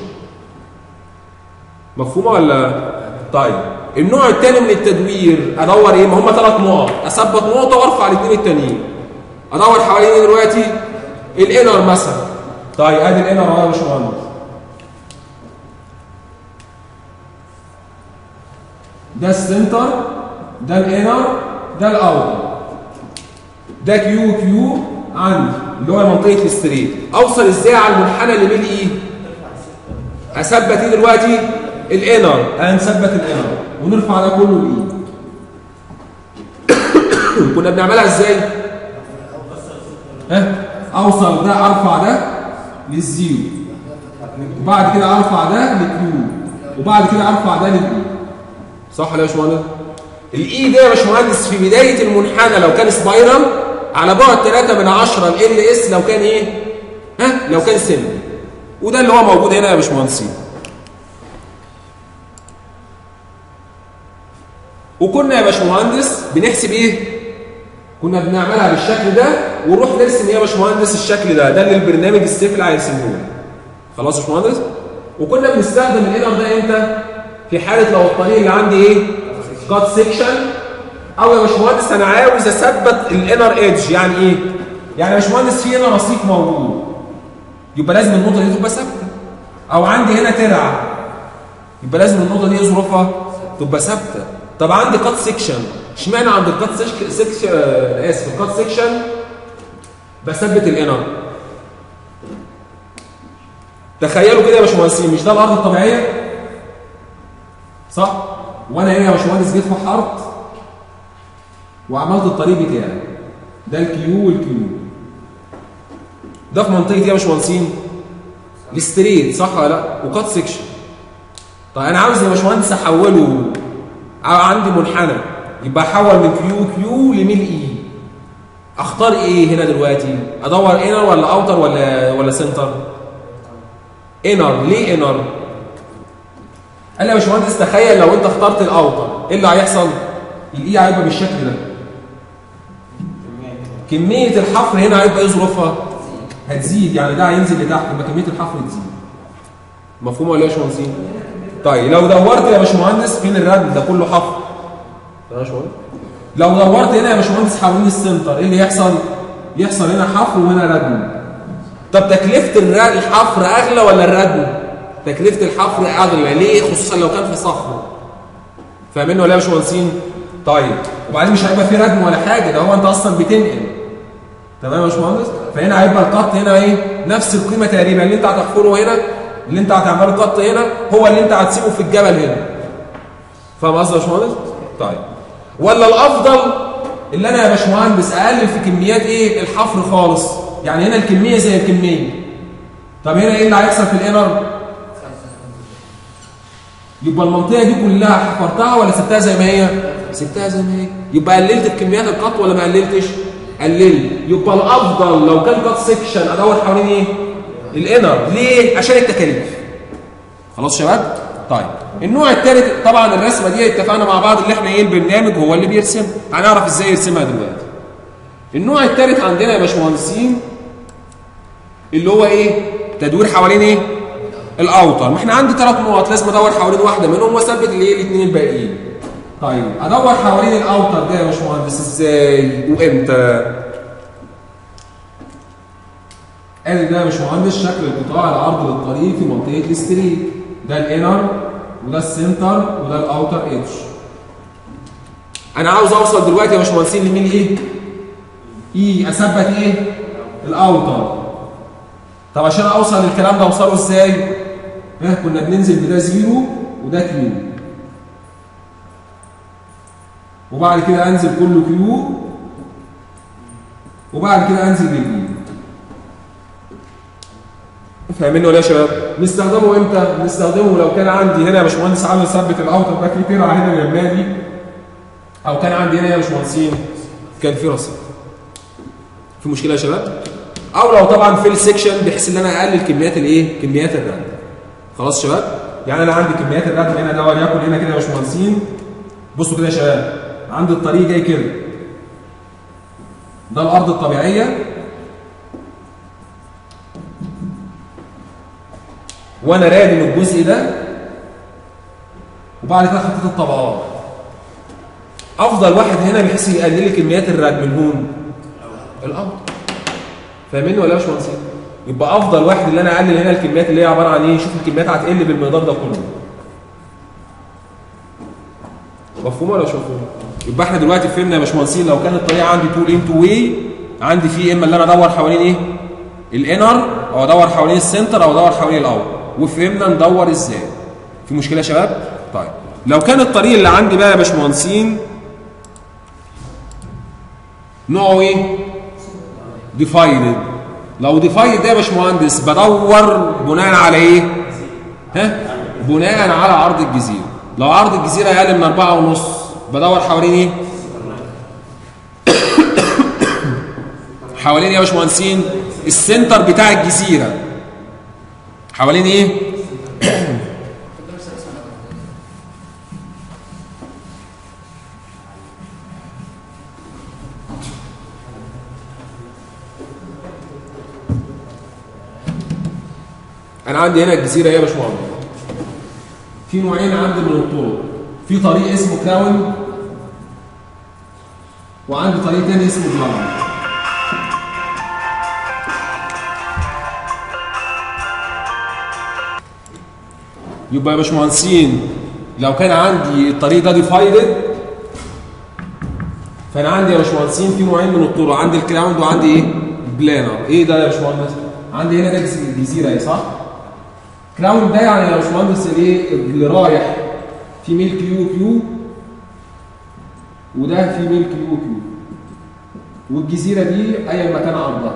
مفهومه ولا طيب النوع الثاني من التدوير ادور ايه ما هم ثلاث نقط اثبت نقطه وارفع الاثنين التانيين ادور حوالين ايه دلوقتي الانر مثلا طيب ادي الانر اهو يا باشمهندس ده السنتر ده الانر ده الاوتر ده كيو كيو عندي اللي هو منطقه الستريت اوصل ازاي على المنحنى اللي بين ايه اثبت ايه دلوقتي الانر هنثبت الانر ونرفع ده كله بايه كنا بنعملها ازاي ها اوصل ده ارفع ده للزيرو وبعد كده ارفع ده للكيو وبعد كده ارفع ده للكيو صح ولا يا باشمهندس الاي ده يا باشمهندس في بدايه المنحنى لو كان سبايرال على بعد 3 من 10 ال اس لو كان ايه ها لو كان سن وده اللي هو موجود هنا يا باشمهندسين وكنا يا باشمهندس بنحسب ايه كنا بنعملها بالشكل ده ونروح نرسم ايه يا باشمهندس الشكل ده ده اللي البرنامج السيفل هيرسمه لي خلاص يا باشمهندس وكنا بنستخدم الانر ده امتى في حاله لو الطريق اللي عندي ايه كات سيكشن او يا باشمهندس انا عاوز اثبت الانر ايدج يعني ايه يعني يا باشمهندس في هنا رصيف موجود يبقى لازم النقطه دي تبقى ثابته او عندي هنا ترعه يبقى لازم النقطه دي ظروفها تبقى ثابته طب عندي كات سيكشن اشمعنى عند الكات سيكشن انا اسف الكات سيكشن بثبت الانر تخيلوا كده يا باشمهندسين مش ده الارض الطبيعيه صح وانا هنا يا باشمهندس جيت في حرط وعملت الطريق بتاعي ده الكيو والكيو ده في منطقه ايه يا باشمهندسين الستريت صح ولا لا وكات سيكشن طيب انا عاوز يا باشمهندس احوله عندي منحنى يبقى احول من كيو كيو لميل اي اختار ايه هنا دلوقتي ادور انر ولا اوتر ولا ولا سنتر انر ليه انر قال لي يا باشمهندس تخيل لو انت اخترت الاوتر ايه اللي هيحصل الاي هيبقى بالشكل ده كميه الحفر هنا هيبقى ايه ظروفها هتزيد يعني ده هينزل لتحت يبقى كميه الحفر تزيد مفهوم ولا ايه يا باشمهندسين طيب لو دورت يا باشمهندس فين الردم ده كله حفر تمام يا باشمهندس لو دورت هنا يا باشمهندس حوالين السنتر ايه اللي يحصل يحصل هنا حفر وهنا ردم طب تكلفه الر- الحفر اغلى ولا الردم تكلفه الحفر اغلى ليه خصوصا لو كان في صخره فاهمين ولا إيه يا باشمهندسين طيب وبعدين مش هيبقى في ردم ولا حاجه ده هو انت اصلا بتنقل تمام يا باشمهندس فهنا هيبقى القط هنا ايه نفس القيمه تقريبا اللي انت هتحفره هنا اللي انت هتعمله قط هنا هو اللي انت هتسيبه في الجبل هنا فاهم قصدي يا باشمهندس طيب ولا الافضل اللي انا يا باشمهندس اقلل في كميات ايه الحفر خالص يعني هنا الكميه زي الكميه طب هنا ايه اللي هيحصل في الانر يبقى المنطقه دي كلها حفرتها ولا سبتها زي ما هي سبتها زي ما هي يبقى قللت في كميات القط ولا ما قللتش قللت يبقى الافضل لو كان قط سيكشن ادور حوالين ايه الانر ليه عشان التكاليف خلاص يا شباب طيب النوع الثالث طبعا الرسمه دي اتفقنا مع بعض اللي احنا ايه البرنامج هو اللي بيرسم هنعرف ازاي يرسمها دلوقتي النوع الثالث عندنا يا باشمهندسين اللي هو ايه تدوير حوالين ايه الاوتر ما احنا عندي ثلاث نقط لازم ادور حوالين واحده منهم واثبت الايه الاثنين الباقيين طيب ادور حوالين الاوتر ده يا باشمهندس ازاي وامتى ادي ده يا باشمهندس شكل القطاع العرض للطريق في منطقه الاستريت ده الانر وده السنتر وده الاوتر ايدج انا عاوز اوصل دلوقتي يا باشمهندسين لمين ايه اي اثبت ايه الاوتر طب عشان اوصل للكلام ده اوصله ازاي ها كنا بننزل بده زيرو وده كيو وبعد كده انزل كله كيو وبعد كده انزل بالاي فاهمين ولا يا شباب نستخدمه امتى نستخدمه لو كان عندي هنا يا باشمهندس عامل ثبت الاوتر بقى في ترعه هنا جنبي او كان عندي هنا يا باشمهندسين كان في رصيد في مشكله يا شباب او لو طبعا في السكشن بحيث ان انا اقلل كميات الايه كميات الردم خلاص يا شباب يعني انا عندي كميات الردم هنا ده وليكن هنا كده يا باشمهندسين بصوا كده يا شباب عندي الطريق جاي كده ده الارض الطبيعيه وانا رادم الجزء ده وبعد كده حطيت الطبقات افضل واحد هنا بحيث يقلل لي كميات الردم الهون الارض فاهمين ولا يا باشمهندسين يبقى افضل واحد اللي انا اقلل هنا الكميات اللي هي عباره عن ايه شوف الكميات هتقل بالمقدار ده كله مفهوم ولا مش مفهوم يبقى احنا دلوقتي فهمنا يا باشمهندسين لو كان الطريق عندي تول ان تو واي عندي فيه اما اللي انا ادور حوالين ايه الانر او ادور حوالين السنتر او ادور حوالين الاوت وفهمنا ندور ازاي في مشكله يا شباب طيب لو كان الطريق اللي عندي بقى يا باشمهندسين نوعه ايه ديفايدد لو ديفايد ده يا باشمهندس بدور بناء على ايه ها بناء على عرض الجزيره لو عرض الجزيره اقل من أربعة ونص بدور حوالين ايه حوالين يا باشمهندسين السنتر بتاع الجزيره حوالين ايه انا عندي هنا الجزيره ايه يا باشمهندس في نوعين عندي من الطرق في طريق اسمه كراون وعندي طريق تاني اسمه بلان يبقى يا باشمهندسين لو كان عندي الطريق ده ديفايدد فانا عندي يا باشمهندسين في نوعين من الطرق عندي الكراوند وعندي ايه بلانر ايه ده يا باشمهندس عندي هنا ده جز- جزيره اهي صح كراوند ده يعني يا باشمهندس الايه اللي رايح في ميل كيو كيو وده في ميل كيو كيو والجزيره دي اي مكان عرضها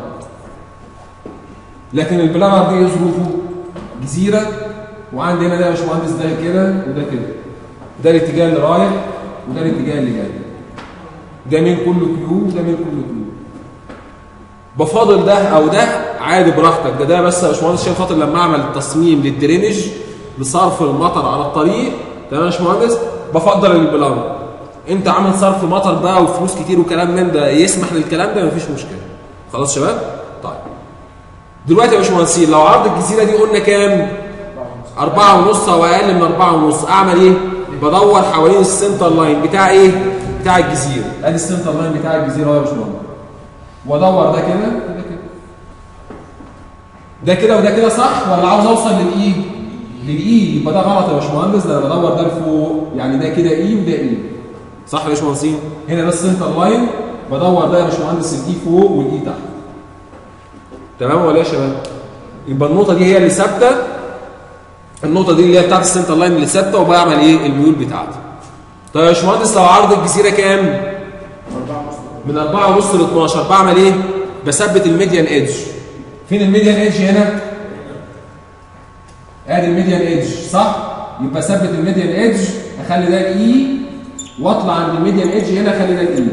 لكن البلانر دي ايه ظروفه جزيره وعندي هنا ده يا باشمهندس ده كده وده كده ده الاتجاه اللي رايح وده الاتجاه اللي جاي ده ميل كله كيو وده ميل كله كيو بفاضل ده او ده عادي براحتك ده ده بس يا باشمهندس عشان خاطر لما اعمل تصميم للدرينج لصرف المطر على الطريق تمام يا باشمهندس بفضل البلانر انت عامل صرف مطر بقى وفلوس كتير وكلام من ده يسمح للكلام ده مفيش مشكله خلاص شباب طيب دلوقتي يا باشمهندسين لو عرض الجزيره دي قلنا كام أربعة ونص أو أقل من أربعة ونص أعمل إيه؟ بدور حوالين السنتر لاين بتاع إيه؟ بتاع الجزيرة أدي السنتر لاين بتاع الجزيرة أهو يا باشمهندس وأدور ده كده وده كده ده كده وده كده صح ولا عاوز أوصل للإي؟ للإي يبقى ده غلط يا باشمهندس ده أنا بدور ده لفوق يعني ده كده إي وده إي صح يا باشمهندسين؟ هنا ده السنتر لاين بدور ده يا باشمهندس الإي فوق والإي تحت تمام ولا إيه يا شباب؟ يبقى النقطة دي هي اللي ثابتة النقطة دي اللي هي بتاعت السنتر لاين اللي ثابتة وبعمل ايه الميول بتاعتي. طيب يا باشمهندس لو عرض الجزيرة كام؟ من 4 ونص ل 12 بعمل ايه؟ بثبت الميديان ايدج. فين الميديان ايدج هنا؟ ادي الميديان ايدج صح؟ يبقى ثبت الميديان ايدج اخلي ده الاي واطلع عند الميديان ايدج هنا اخلي ده الاي.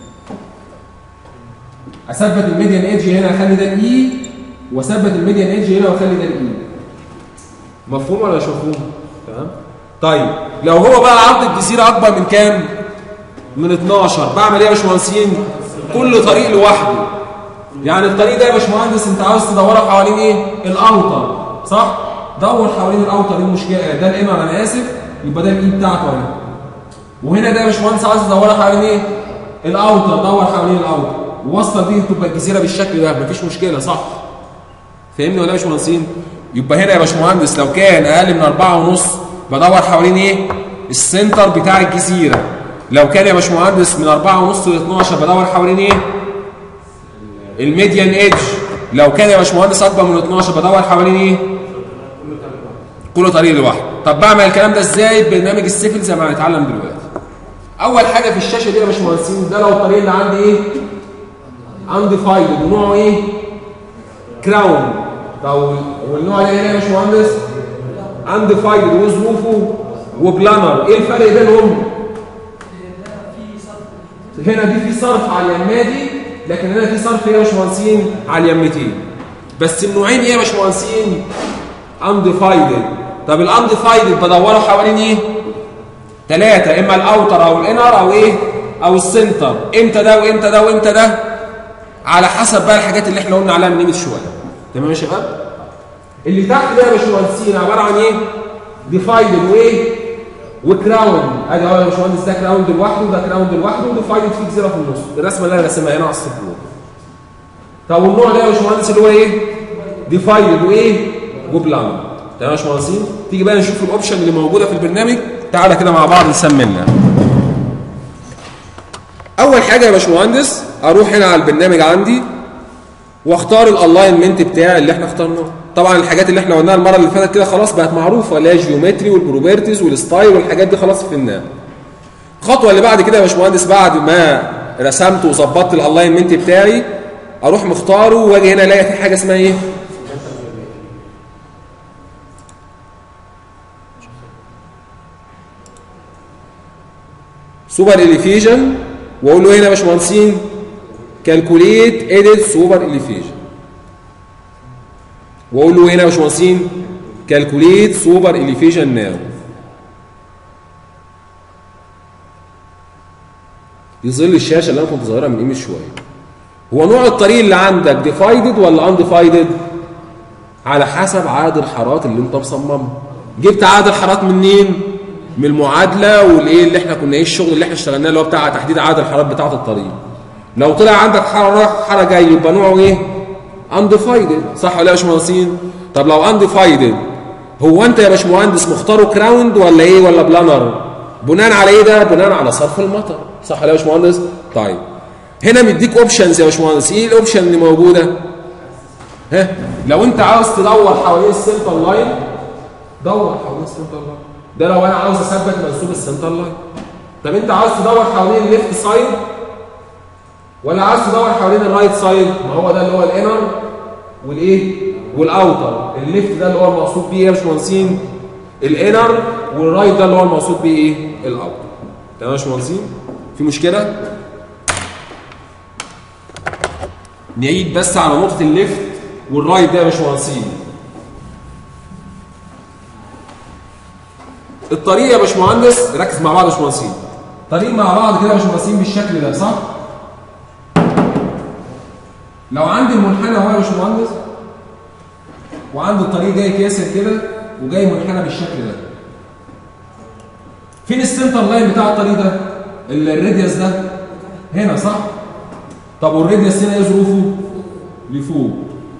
اثبت الميديان ايدج هنا اخلي ده الاي واثبت الميديان ايدج هنا واخلي ده الاي. مفهوم ولا مش مفهوم تمام طيب لو هو بقى عرض الجزيره اكبر من كام من 12 بعمل ايه يا باشمهندسين كل طريق لوحده يعني الطريق ده يا باشمهندس انت عاوز تدوره حوالين ايه الاوتر صح دور حوالين الاوتر ايه المشكله ده الانر انا اسف يبقى ده الاي بتاعته اهي وهنا ده يا باشمهندس عاوز تدوره حوالين ايه الاوتر دور حوالين الاوتر ووصل دي تبقى الجزيره بالشكل ده مفيش مشكله صح فاهمني ولا يا باشمهندسين يبقى هنا يا باشمهندس لو كان اقل من أربعة ونص بدور حوالين ايه السنتر بتاع الجزيره لو كان يا باشمهندس من أربعة ونص ل 12 بدور حوالين ايه الميديان ايدج لو كان يا باشمهندس اكبر من 12 بدور حوالين ايه كل طريق لوحده طب بعمل الكلام ده ازاي ببرنامج السيفل زي ما هنتعلم دلوقتي اول حاجه في الشاشه دي يا باشمهندسين ده لو الطريق اللي عندي ايه انديفايند ونوعه ايه كراون طب والنوع ده هنا يا باشمهندس انديفايند وظروفه وبلانر ايه الفرق بينهم هنا دي في صرف على اليمادي لكن هنا في صرف ايه يا باشمهندسين على اليمتين بس النوعين ايه يا باشمهندسين انديفايدد طب الانديفايدد بدوره حوالين ايه ثلاثه اما الاوتر او الانر او ايه او السنتر امتى ده وامتى ده وامتى ده على حسب بقى الحاجات اللي احنا قلنا عليها من قيمه شويه تمام يا شباب اللي تحت ده يا باشمهندسين عباره عن ايه ديفايدد وايه وكراوند ادي اهو يا باشمهندس ده كراوند لوحده وده كراوند لوحده وديفايدد في جزيره في النص الرسمه اللي انا راسمها هنا على السبوره طب والنوع ده يا باشمهندس اللي هو ايه ديفايدد وايه وبلان تمام يا باشمهندسين تيجي بقى نشوف الاوبشن اللي موجوده في البرنامج تعالى كده مع بعض نسمينا اول حاجه يا باشمهندس اروح هنا على البرنامج عندي واختار الالاينمنت بتاعي اللي احنا اخترناه طبعا الحاجات اللي احنا قلناها المره اللي فاتت كده خلاص بقت معروفه اللي هي الجيومتري والبروبرتيز والستايل والحاجات دي خلاص فهمناها الخطوه اللي بعد كده يا باشمهندس بعد ما رسمت وظبطت الالاينمنت بتاعي اروح مختاره واجي هنا الاقي في حاجه اسمها ايه سوبر اليفيجن واقول له هنا يا باشمهندسين كالكوليت اديت سوبر اليفيجن واقول له هنا يا باشمهندسين كالكوليت سوبر اليفيجن ناو يظل الشاشه اللي انا كنت ظاهرها من قيمه شويه هو نوع الطريق اللي عندك ديفايدد ولا انديفايدد على حسب عدد الحارات اللي انت مصممها جبت عدد الحارات منين من المعادله والايه اللي احنا كنا ايه الشغل اللي احنا اشتغلناه اللي هو بتاع تحديد عدد الحارات بتاعه الطريق لو طلع عندك حاره رايح حاره جاي يبقى نوعه ايه انديفايدد صح ولا يا باشمهندسين طب لو انديفايدد هو انت يا باشمهندس مختاره كراوند ولا ايه ولا بلانر بناء على ايه ده بناء على صرف المطر صح ولا يا باشمهندس طيب هنا مديك اوبشنز يا باشمهندس ايه الاوبشن اللي موجوده ها لو انت عاوز تدور حوالين السنتر لاين دور حوالين السنتر لاين ده لو انا عاوز اثبت منسوب السنتر لاين طب انت عاوز تدور حوالين الليفت سايد ولا عاوز تدور حوالين الرايت سايد ما هو ده اللي هو الانر والايه والاوتر الليفت ده اللي هو المقصود بيه يا باشمهندسين الانر والرايت ده اللي هو المقصود بيه ايه الاوتر تمام يا باشمهندسين في مشكله نعيد بس على نقطه الليفت والرايت ده يا باشمهندسين الطريق يا باشمهندس ركز مع بعض يا باشمهندسين طريق مع بعض كده يا باشمهندسين بالشكل ده صح لو عندي المنحنى اهو يا باشمهندس وعندي الطريق جاي كاسر كده وجاي منحنى بالشكل ده فين السنتر لاين بتاع الطريق ده ال- الراديوس ده هنا صح طب والراديوس هنا ايه ظروفه لفوق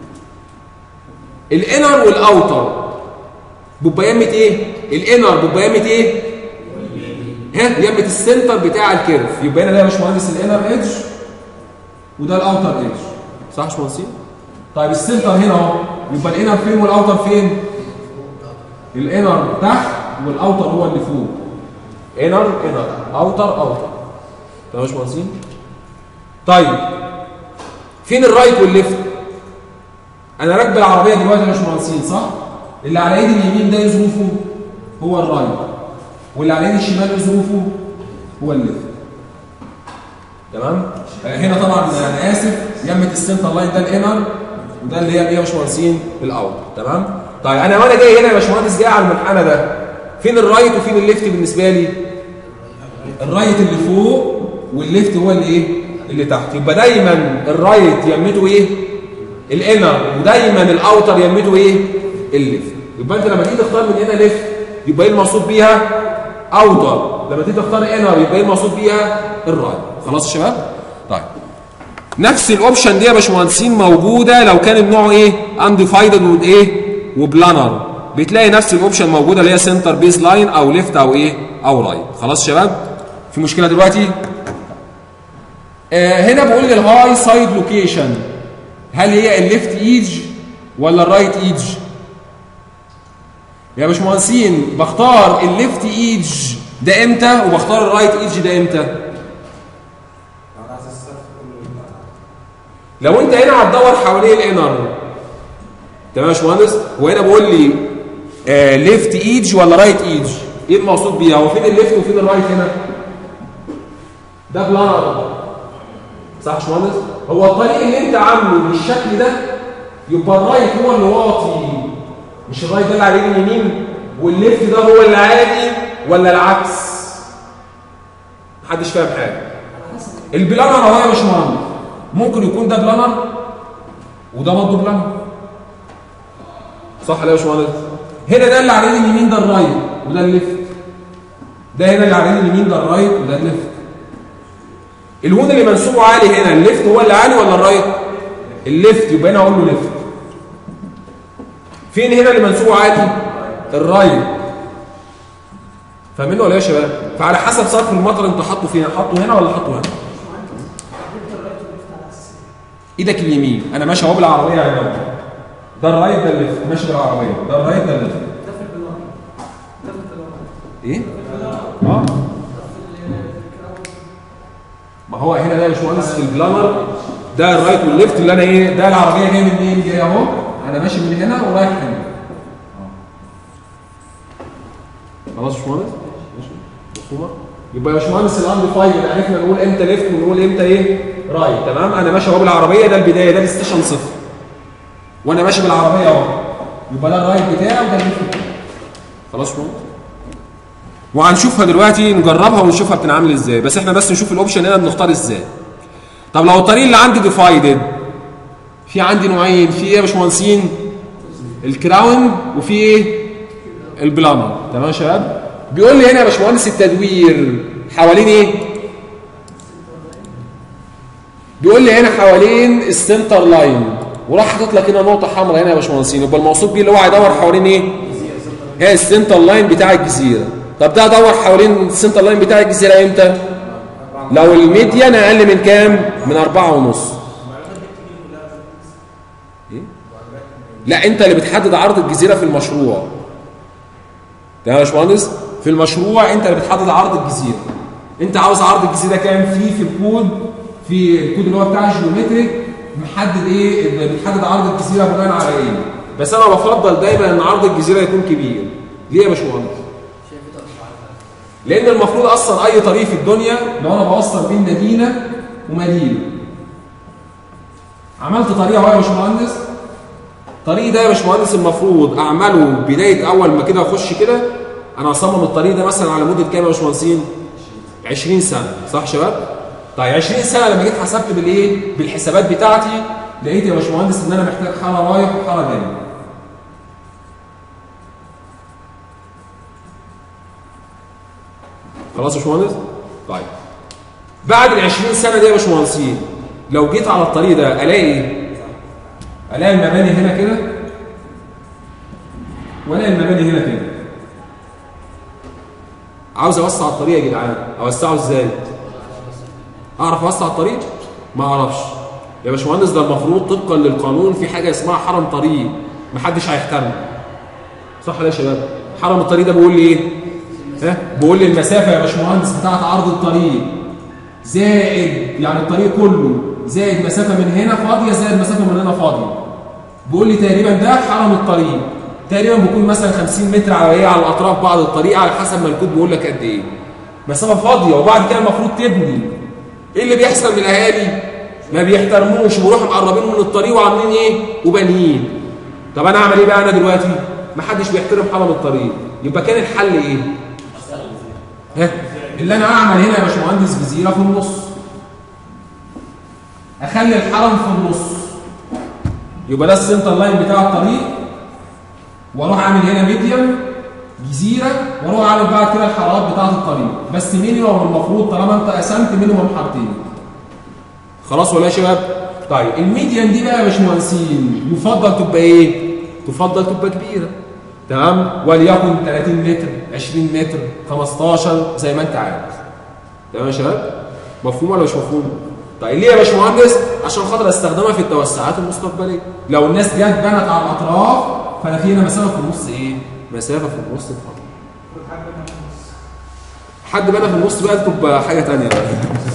الانر والاوتر بيبقى يمه ايه الانر بيبقى يمه ايه ها يمه السنتر بتاع الكيرف يبقى هنا ده يا باشمهندس الانر ايدج وده الاوتر ايدج صح يا باشمهندسين طيب السنتر هنا اهو يبقى الانر فين والاوتر فين الانر تحت والاوتر هو اللي فوق انر انر اوتر اوتر تمام يا باشمهندسين طيب فين الرايت والليفت انا راكب العربيه دلوقتي يا باشمهندسين صح اللي على ايدي اليمين ده ظروفه هو الرايت واللي على ايدي الشمال ظروفه هو الليفت تمام آه، هنا طبعا انا اسف يمه السنتر لاين ده الانر وده اللي هي ايه يا باشمهندسين الاوت تمام طيب انا وانا جاي هنا يا باشمهندس جاي على المنحنى ده فين الرايت وفين الليفت بالنسبه لي الرايت اللي فوق والليفت هو اللي ايه اللي تحت يبقى دايما الرايت يمته ايه الانر ودايما الاوتر يمته ايه الليفت يبقى انت لما تيجي تختار من هنا ليفت يبقى ايه المقصود بيها اوتر لما تيجي تختار انر يبقى ايه المقصود بيها الرايت خلاص يا شباب طيب نفس الاوبشن دي يا باشمهندسين موجوده لو كان النوع ايه انديفايدد وايه وبلانر بتلاقي نفس الاوبشن موجوده اللي هي سنتر بيز لاين او ليفت او ايه او رايت خلاص يا شباب في مشكله دلوقتي آه هنا بقول لي الهاي سايد لوكيشن هل هي الليفت ايدج ولا الرايت ايدج يا باشمهندسين بختار الليفت ايدج ده امتى وبختار الرايت ايدج ده امتى على اساس السقف كله لو انت هنا هتدور حوالين الانر تمام يا باشمهندس وهنا بقول لي آه ليفت ايدج ولا رايت ايدج ايه المقصود بيها هو فين الليفت وفين الرايت هنا ده بلانر صح يا باشمهندس هو الطريق اللي انت عامله بالشكل ده يبقى الرايت هو اللي واطي مش الرايت ده اللي على اليد اليمين والليفت ده هو اللي عادي ولا العكس محدش فاهم حاجه البلانر اهو يا باشمهندس ممكن يكون ده بلانر وده برضه بلانر صح ولا يا باشمهندس هنا ده اللي على اليد اليمين ده الرايت وده الليفت ده هنا اللي على اليد اليمين ده الرايت وده الليفت الهون اللي منسوبه عالي هنا الليفت هو اللي عالي ولا الرايت الليفت يبقى هنا اقول له ليفت فين هنا اللي منسوبه عالي الرايت فاهمين ولا إيه يا شباب فعلى حسب صرف المطر انت حاطه فين حاطه هنا ولا حاطه هنا ايدك اليمين انا ماشي اهو بالعربيه هنا ده الرايت ده الليفت ماشي بالعربيه ده الرايت ده الليفت ده في البلان ده في البلان ايه اه ما هو هنا ده يا باشمهندس في البلانر ده الرايت والليفت اللي انا ايه ده العربيه جايه منين جايه اهو انا ماشي من هنا ورايح هنا خلاص يا باشمهندس ماشي مفهومه يبقى يا باشمهندس الاند فايل عرفنا نقول امتى ليفت ونقول امتى ايه رايت تمام انا ماشي اهو بالعربيه ده البدايه ده الستيشن صفر وانا ماشي بالعربيه اهو يبقى ده الرايت بتاعي وده الليفت بتاعي خلاص يا باشمهندس وهنشوفها دلوقتي نجربها ونشوفها بتنعمل ازاي بس احنا بس نشوف الاوبشن هنا بنختار ازاي طب لو الطريق اللي عندي ديفايدد في عندي نوعين في ايه يا باشمهندسين الكراون وفي ايه البلانر تمام يا شباب بيقول لي هنا يا باشمهندس التدوير حوالين ايه بيقول لي هنا حوالين السنتر لاين وراح حاطط لك هنا نقطه حمراء هنا يا باشمهندسين يبقى المقصود بيه اللي هو هيدور حوالين ايه هي السنتر لاين بتاع الجزيره طب ده ادور حوالين السنتر لاين بتاع الجزيره امتى لو الميديان اقل من كام من أربعة ونص إيه؟ لا انت اللي بتحدد عرض الجزيره في المشروع تمام يا باشمهندس في المشروع انت اللي بتحدد عرض الجزيره انت عاوز عرض الجزيره كام في في الكود في الكود اللي هو بتاع الجيومتريك محدد ايه بتحدد عرض الجزيره بناء على ايه بس انا بفضل دايما ان عرض الجزيره يكون كبير ليه يا باشمهندس شايف ده مش عارف لان المفروض اصلا اي طريق في الدنيا لو انا بوصل بين مدينه ومدينه عملت طريق اهو يا باشمهندس الطريق ده يا باشمهندس المفروض اعمله بدايه اول ما كده اخش كده انا اصمم الطريق ده مثلا على مده كام يا باشمهندسين 20 سنه صح يا شباب طيب 20 سنه لما جيت حسبت بالايه بالحسابات بتاعتي لقيت يا باشمهندس ان انا محتاج حاره رايح وحاره جاي خلاص يا باشمهندس طيب بعد ال 20 سنه دي يا باشمهندسين لو جيت على الطريق ده الاقي ايه الاقي المباني هنا كده والاقي المباني هنا كده عاوز اوسع الطريق يا جدعان اوسعه ازاي اعرف اوسع الطريق ما اعرفش يا باشمهندس ده المفروض طبقا للقانون في حاجه اسمها حرم طريق محدش هيحترمه صح ولا يا شباب حرم الطريق ده بيقول لي ايه ها بيقول لي المسافه يا باشمهندس بتاعت عرض الطريق زائد يعني الطريق كله زائد مسافه من هنا فاضيه زائد مسافه من هنا فاضيه بيقول لي تقريبا ده حرم الطريق تقريبا بيكون مثلا 50 متر على ايه على الاطراف بعض الطريق على حسب ما الكود بيقول لك قد ايه مسافه فاضيه وبعد كده المفروض تبني ايه اللي بيحصل من الاهالي ما بيحترموش ويروحوا مقربين من الطريق وعاملين ايه وبانيين طب انا اعمل ايه بقى انا دلوقتي ما حدش بيحترم حرم الطريق يبقى كان الحل ايه ها اللي انا اعمل هنا يا باشمهندس جزيره في النص اخلي الحرم في النص يبقى ده السنتر لاين بتاع الطريق واروح اعمل هنا ميديم جزيره واروح اعمل بعد كده الحارات بتاعه الطريق بس مينيمم المفروض طالما انت قسمت مينيمم حارتين خلاص ولا يا شباب طيب الميديان دي بقى يا باشمهندسين يفضل تبقى ايه تفضل تبقى كبيره تمام وليكن 30 متر 20 متر 15 زي ما انت عايز تمام يا شباب مفهوم ولا مش مفهوم طيب ليه يا باشمهندس عشان خاطر استخدمها في التوسعات المستقبليه لو الناس جت بنت على الاطراف فانا في هنا مسافه في النص ايه مسافه في النص فاضيه حد بنى في النص بقى تبقى حاجه ثانيه بقى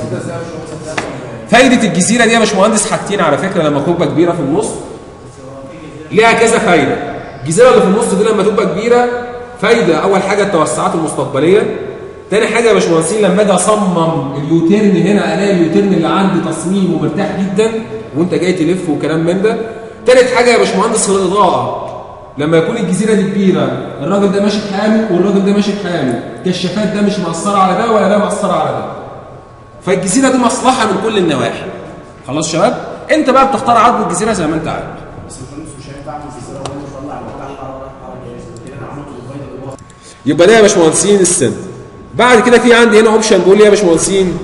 فايده الجزيره دي يا باشمهندس حاجتين على فكره لما تبقى كبيره في النص ليها كذا فايده الجزيره اللي في النص دي لما تبقى كبيره فايده اول حاجه التوسعات المستقبليه تاني حاجه يا باشمهندسين لما اجي اصمم اليوتيرن هنا الاقي اليوتيرن اللي عندي تصميمه مرتاح جدا وانت جاي تلف وكلام من ده تالت حاجه يا باشمهندس الاضاءه لما يكون الجزيره دي كبيره الراجل ده ماشي بحاله والراجل ده ماشي بحاله الكشافات ده مش مأثره على ده ولا ده مأثره على ده فالجزيره دي مصلحه من كل النواحي خلاص شباب انت بقى بتختار عرض الجزيره زي ما انت عايز بس الفلوس مش هينفع اعمل جزيره وانا مش هطلع بتاع حراره حراره جاهزه كده انا عملت الفايده اللي هو يبقى ده يا باشمهندسين السن بعد كده في عندي هنا اوبشن بيقول لي يا باشمهندسين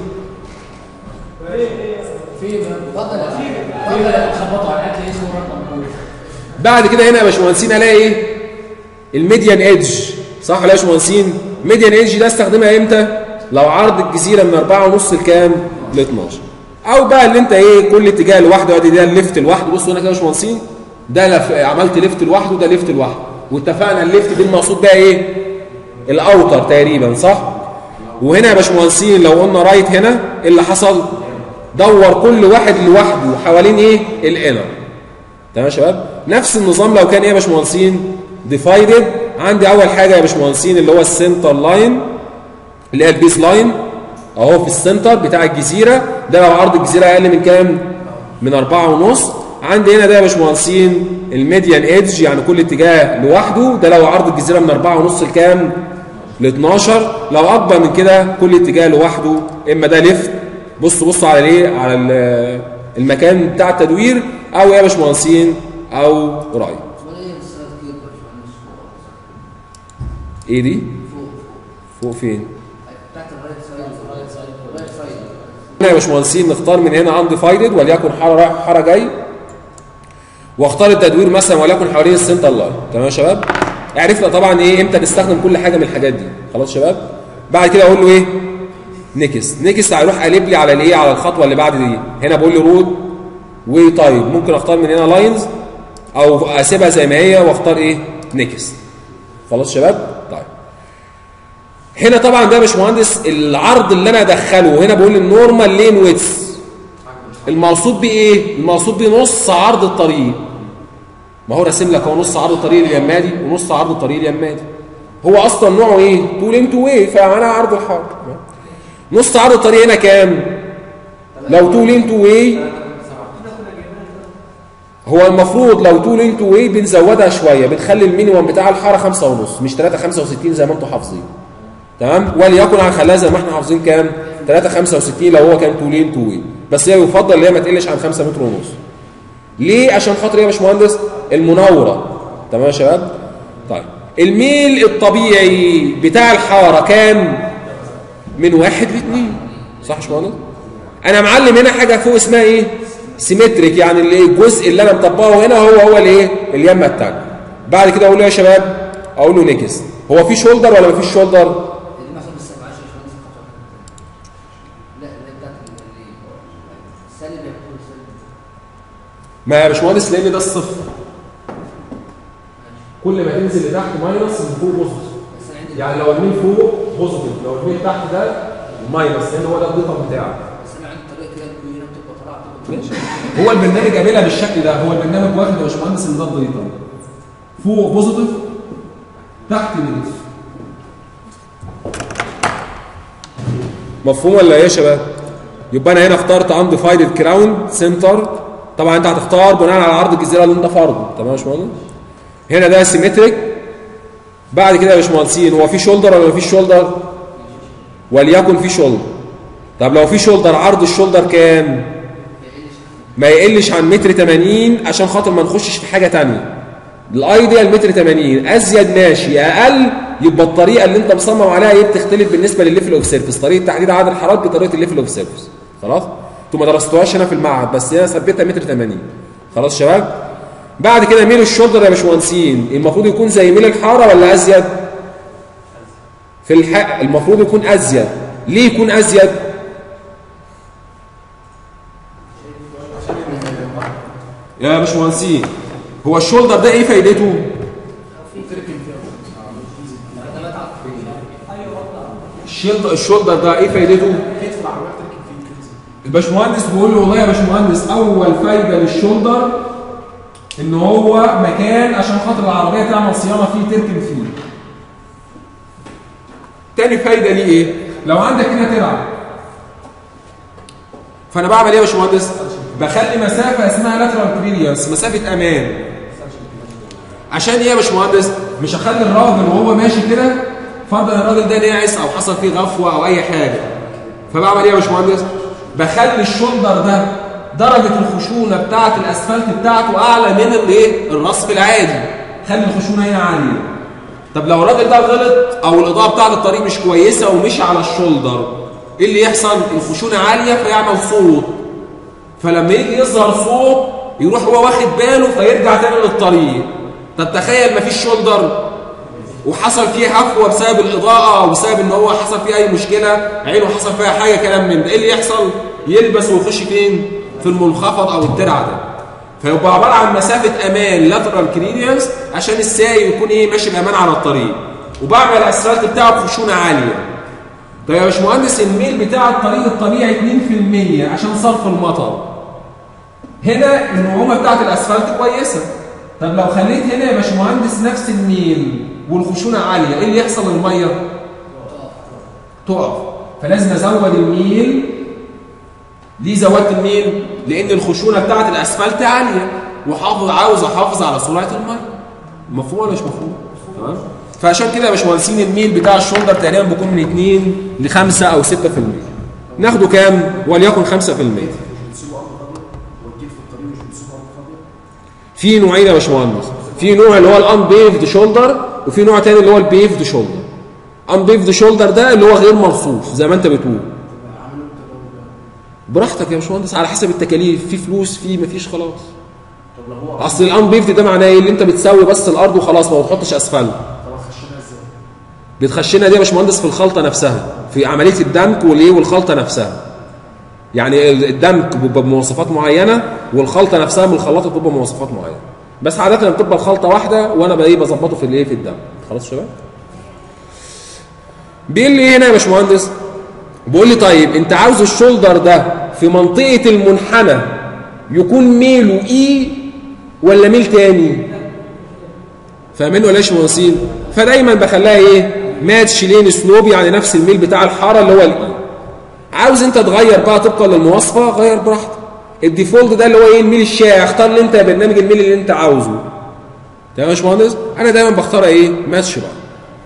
في اتفضل يا فندم اتفضل خبطوا على الاكل اسمه رقم بعد كده هنا يا باشمهندسين الاقي ايه الميديان ايدج صح ولا يا باشمهندسين الميديان ايدج ده استخدمها امتى لو عرض الجزيره من 4.5 لكام ل 12 او بقى اللي انت ايه كل اتجاه لوحده ادي ده الليفت لوحده بصوا هنا كده يا باشمهندسين ده لف... عملت ليفت لوحده ده ليفت لوحده واتفقنا الليفت دي المقصود بقى ايه الاوتر تقريبا صح وهنا يا باشمهندسين لو قلنا رايت هنا ايه اللي حصل دور كل واحد لوحده حوالين ايه الانر تمام يا شباب نفس النظام لو كان ايه يا باشمهندسين ديفايدد عندي اول حاجه يا باشمهندسين اللي هو السنتر لاين اللي هي البيس لاين اهو في السنتر بتاع الجزيره ده لو عرض الجزيره اقل من كام من أربعة ونص عندي هنا ده يا باشمهندسين الميديان ايدج يعني كل اتجاه لوحده ده لو عرض الجزيره من أربعة ونص لكام ل 12 لو اكبر من كده كل اتجاه لوحده اما ده ليفت بصوا بصوا على الايه على ال- المكان بتاع التدوير او يا باشمهندسين او رايت ولا ايه السلايد كده يا باشمهندس فوق ايه دي فوق فوق فين بتاعت الرايت سايد الرايت سايد الرايت سايد هنا يا باشمهندسين نختار من هنا عندي فايدد وليكن حاره رايح حاره جاي واختار التدوير مثلا وليكن حوالين السنتر لاين تمام يا شباب عرفنا طبعا ايه امتى نستخدم كل حاجه من الحاجات دي خلاص يا شباب بعد كده اقول له ايه نكس نكس هيروح قالب لي على الايه على الخطوه اللي بعد دي هنا بقول لي رود وطيب ممكن اختار من هنا لاينز او اسيبها زي ما هي واختار ايه نكس خلاص شباب طيب هنا طبعا ده يا باشمهندس العرض اللي انا ادخله هنا بقول النورمال لين ويتس المقصود بايه المقصود بنص عرض الطريق ما هو راسم لك هو نص عرض الطريق اليمادي ونص عرض الطريق اليمادي هو اصلا نوعه ايه تو لين تو واي فانا عرض الحرب نص عرض الطريق هنا كام لو تو لين تو واي هو المفروض لو تو لين تو واي بنزودها شويه بنخلي المينيمم بتاع الحاره خمسة ونص مش 3 65 زي ما انتم حافظين تمام وليكن هنخليها زي ما احنا حافظين كام 3 65 لو هو كان تو لين تو واي بس هي يفضل ان هي ما تقلش عن 5 متر ونص ليه عشان خاطر ايه يا باشمهندس المناوره تمام يا شباب طيب الميل الطبيعي بتاع الحاره كام من واحد لاثنين صح يا باشمهندس انا معلم هنا حاجه فوق اسمها ايه سيمتريك يعني اللي الجزء اللي انا مطبقه هنا هو هو الايه اليمه الثانيه بعد كده اقول له يا شباب اقول له نكس هو في شولدر ولا ما فيش شولدر اللي محسوب السبعة عشر باشمهندس خطوة لا اللي بتاعت اللي السالب يكون سالب ما يا باشمهندس لان ده الصفر كل ما تنزل لتحت ماينس من فوق بوزيتيف بس انا عندي يعني لو الميل فوق بوزيتيف لو الميل تحت ده ماينس لان هو ده الضغط بتاعه بس انا عندي طريقه كده بتكون هنا بتبقى طالعه بتبقى هو البرنامج قابلها بالشكل ده هو البرنامج واخد يا باشمهندس ان ده الضغط فوق بوزيتيف تحت نيجاتيف مفهوم ولا ايه يا شباب يبقى انا هنا اخترت undivided كراون سنتر طبعا انت هتختار بناء على عرض الجزيره اللي انت فرضه تمام يا باشمهندس هنا ده سيمتريك بعد كده يا باشمهندسين هو في شولدر ولا مفيش شولدر وليكن في شولدر طب لو في شولدر عرض الشولدر كام ما يقلش عن متر 80 عشان خاطر ما نخشش في حاجه تانية الايديال متر 80 ازيد ماشي اقل يبقى الطريقه اللي انت مصمم عليها ايه بتختلف بالنسبه للليفل اوف سيرفيس طريقه تحديد عدد الحارات بطريقه الليفل اوف سيرفيس خلاص انتوا ما درستوهاش هنا في المعهد بس هنا ثبتها متر 80 خلاص شباب بعد كده ميل الشولدر يا باشمهندسين المفروض يكون زي ميل الحاره ولا ازيد في الحق المفروض يكون ازيد ليه يكون ازيد يا باشمهندسين هو الشولدر ده ايه فايدته الشولدر الشولدر ده ايه فايدته الباشمهندس بيقول له والله يا باشمهندس اول فايده للشولدر ان هو مكان عشان خاطر العربيه تعمل صيانه فيه تركن فيه تاني فايده ليه ايه لو عندك هنا ترعه فانا بعمل ايه يا باشمهندس بخلي مسافه اسمها لاترال كليرنس مسافه امان عشان ايه يا باشمهندس مش هخلي الراجل وهو ماشي كده فرضا الراجل ده ناعس او حصل فيه غفوه او اي حاجه فبعمل ايه يا باشمهندس بخلي الشولدر ده درجه الخشونه بتاعه الاسفلت بتاعته اعلى من الايه الرصف العادي خلي الخشونه هنا عاليه طب لو الراجل ده غلط او الاضاءه بتاعه الطريق مش كويسه ومشي على الشولدر ايه اللي يحصل الخشونه عاليه فيعمل صوت فلما يجي يظهر صوت يروح هو واخد باله فيرجع تاني للطريق طب تخيل مفيش شولدر وحصل فيه حفوه بسبب الاضاءه او بسبب ان هو حصل فيه اي مشكله عينه حصل فيها حاجه كلام من ده ايه اللي يحصل يلبس ويخش فين في المنخفض او الترعه ده فيبقى عباره عن مسافه امان لاترال كريديانس عشان السايق يكون ايه ماشي بامان على الطريق وبعمل الاسفلت بتاعه بخشونه عاليه طيب يا باشمهندس الميل بتاع الطريق الطبيعي 2% عشان صرف المطر هنا النعومه بتاعت الاسفلت كويسه طب لو خليت هنا يا باشمهندس نفس الميل والخشونه عاليه ايه اللي يحصل للميه تقف فلازم ازود الميل ليه زودت الميل لان الخشونه بتاعت الاسفلت عاليه وحافظ عاوز احافظ على سرعه الميه مفهوم ولا مش مفهوم تمام فعشان كده يا باشمهندسين الميل بتاع الشولدر تقريبا بيكون من 2 ل 5 او 6% ناخده كام وليكن 5% في نوعين يا باشمهندس في نوع اللي هو الان بيفد شولدر وفي نوع تاني اللي هو البيفد شولدر ان بيفد شولدر ده اللي هو غير مرصوف زي ما انت بتقول براحتك يا باشمهندس على حسب التكاليف في فلوس في مفيش خلاص اصل الان بيفد ده معناه ايه اللي انت بتسوي بس الارض وخلاص ما بتحطش اسفلت بتخشنها دي يا باشمهندس في الخلطه نفسها في عمليه الدمج والايه والخلطه نفسها يعني الدمج بيبقى بمواصفات معينه والخلطه نفسها من الخلاطه بتبقى بمواصفات معينه بس عاده بتبقى الخلطه واحده وانا بقى ايه بظبطه في الايه في الدمج خلاص يا شباب بيقول لي ايه هنا يا باشمهندس بيقول لي طيب انت عاوز الشولدر ده في منطقه المنحنى يكون ميله اي ولا ميل تاني فاهمين ولا ايش مهندسين فدايما بخليها ايه ماتش لين سلوب يعني نفس الميل بتاع الحاره اللي هو الاي عاوز انت تغير بقى طبقا للمواصفه غير براحتك الديفولت ده اللي هو ايه الميل الشائع اختار لي انت يا برنامج الميل اللي انت عاوزه تمام يا باشمهندس انا دايما بختار ايه ماتش بقى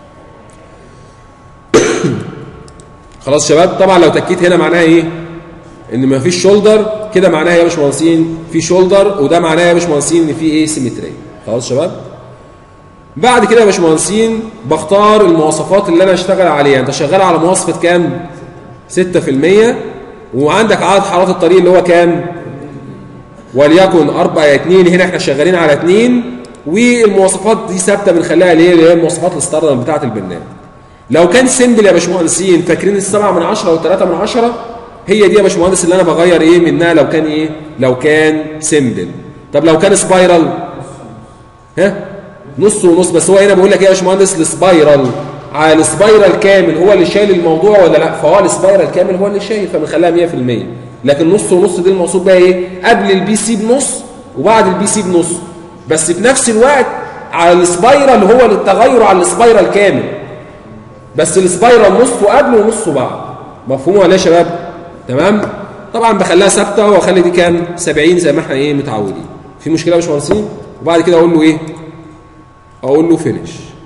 خلاص شباب طبعا لو تكيت هنا معناها ايه ان ما فيش شولدر كده معناها يا باشمهندسين في شولدر وده معناها يا باشمهندسين ان في ايه سيمتريه خلاص شباب بعد كده يا باشمهندسين بختار المواصفات اللي انا اشتغل عليها انت شغال على مواصفه كام 6% وعندك عدد حرارات الطريق اللي هو كام وليكن 4 يا 2 هنا احنا شغالين على 2 والمواصفات دي ثابته بنخليها ليه اللي هي المواصفات الستاندرد بتاعه البرنامج لو كان سمبل يا باشمهندسين فاكرين السبعة من عشرة والثلاثة من عشرة هي دي يا باشمهندس اللي انا بغير ايه منها لو كان ايه لو كان سمبل طب لو كان سبايرال ها نص ونص بس هو هنا بيقول لك ايه يا باشمهندس السبايرال على السبايرال كامل هو اللي شايل الموضوع ولا لا فهو السبايرال كامل هو اللي شايل فبنخليها 100% لكن نص ونص دي المقصود بقى ايه قبل البي سي بنص وبعد البي سي بنص بس في نفس الوقت على السبايرال هو التغير على السبايرال كامل بس السبايرال نصه قبل ونصه بعد مفهوم ولا يا شباب تمام طبعا بخليها ثابته واخلي دي كام 70 زي ما احنا ايه متعودين في مشكله يا باشمهندسين وبعد كده اقول له ايه اقول له فينيش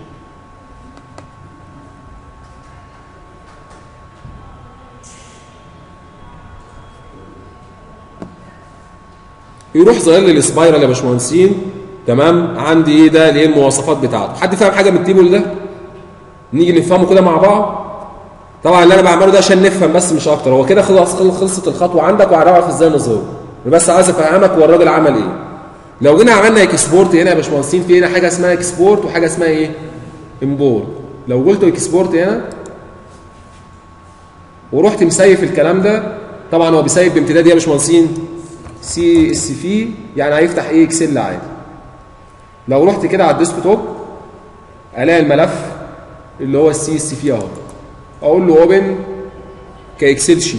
يروح ظاهر لي السبايرال يا باشمهندسين تمام عندي ايه ده اللي هي المواصفات بتاعته حد فاهم حاجه من التيبل ده نيجي نفهمه كده مع بعض طبعا اللي انا بعمله ده عشان نفهم بس مش اكتر هو كده خلاص خلصت الخطوه عندك وهنعرف ازاي نظهره بس عايز افهمك هو الراجل عمل ايه لو جينا عملنا اكسبورت هنا يا باشمهندسين في هنا حاجه اسمها اكسبورت وحاجه اسمها ايه امبورت لو قلت اكسبورت هنا ورحت مسيف الكلام ده طبعا هو بيسيف بامتداد ايه يا باشمهندسين سي اس في يعني هيفتح ايه اكسل عادي لو رحت كده على الديسك توب الاقي الملف اللي هو السي اس في اهو اقول له اوبن كاكسل شيت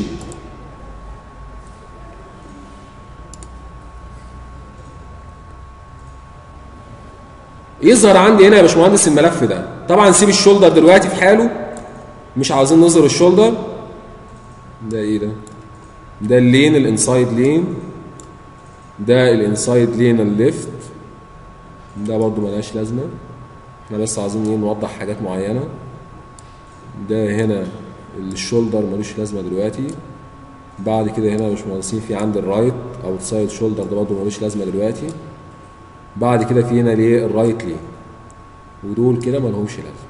يظهر عندي هنا يا باشمهندس الملف ده طبعا سيب الشولدر دلوقتي في حاله مش عاوزين نظهر الشولدر ده ايه ده ده اللين الانسايد لين ده الانسايد لين الليفت ده برضو ملهاش لازمه احنا بس عايزين ايه نوضح حاجات معينه ده هنا الشولدر ملوش لازمه دلوقتي بعد كده هنا يا باشمهندسين في عند الرايت او السايد شولدر ده برضه ملوش لازمه دلوقتي بعد كده في هنا ليه الرايت ليه ودول كده ما لهمش لازمه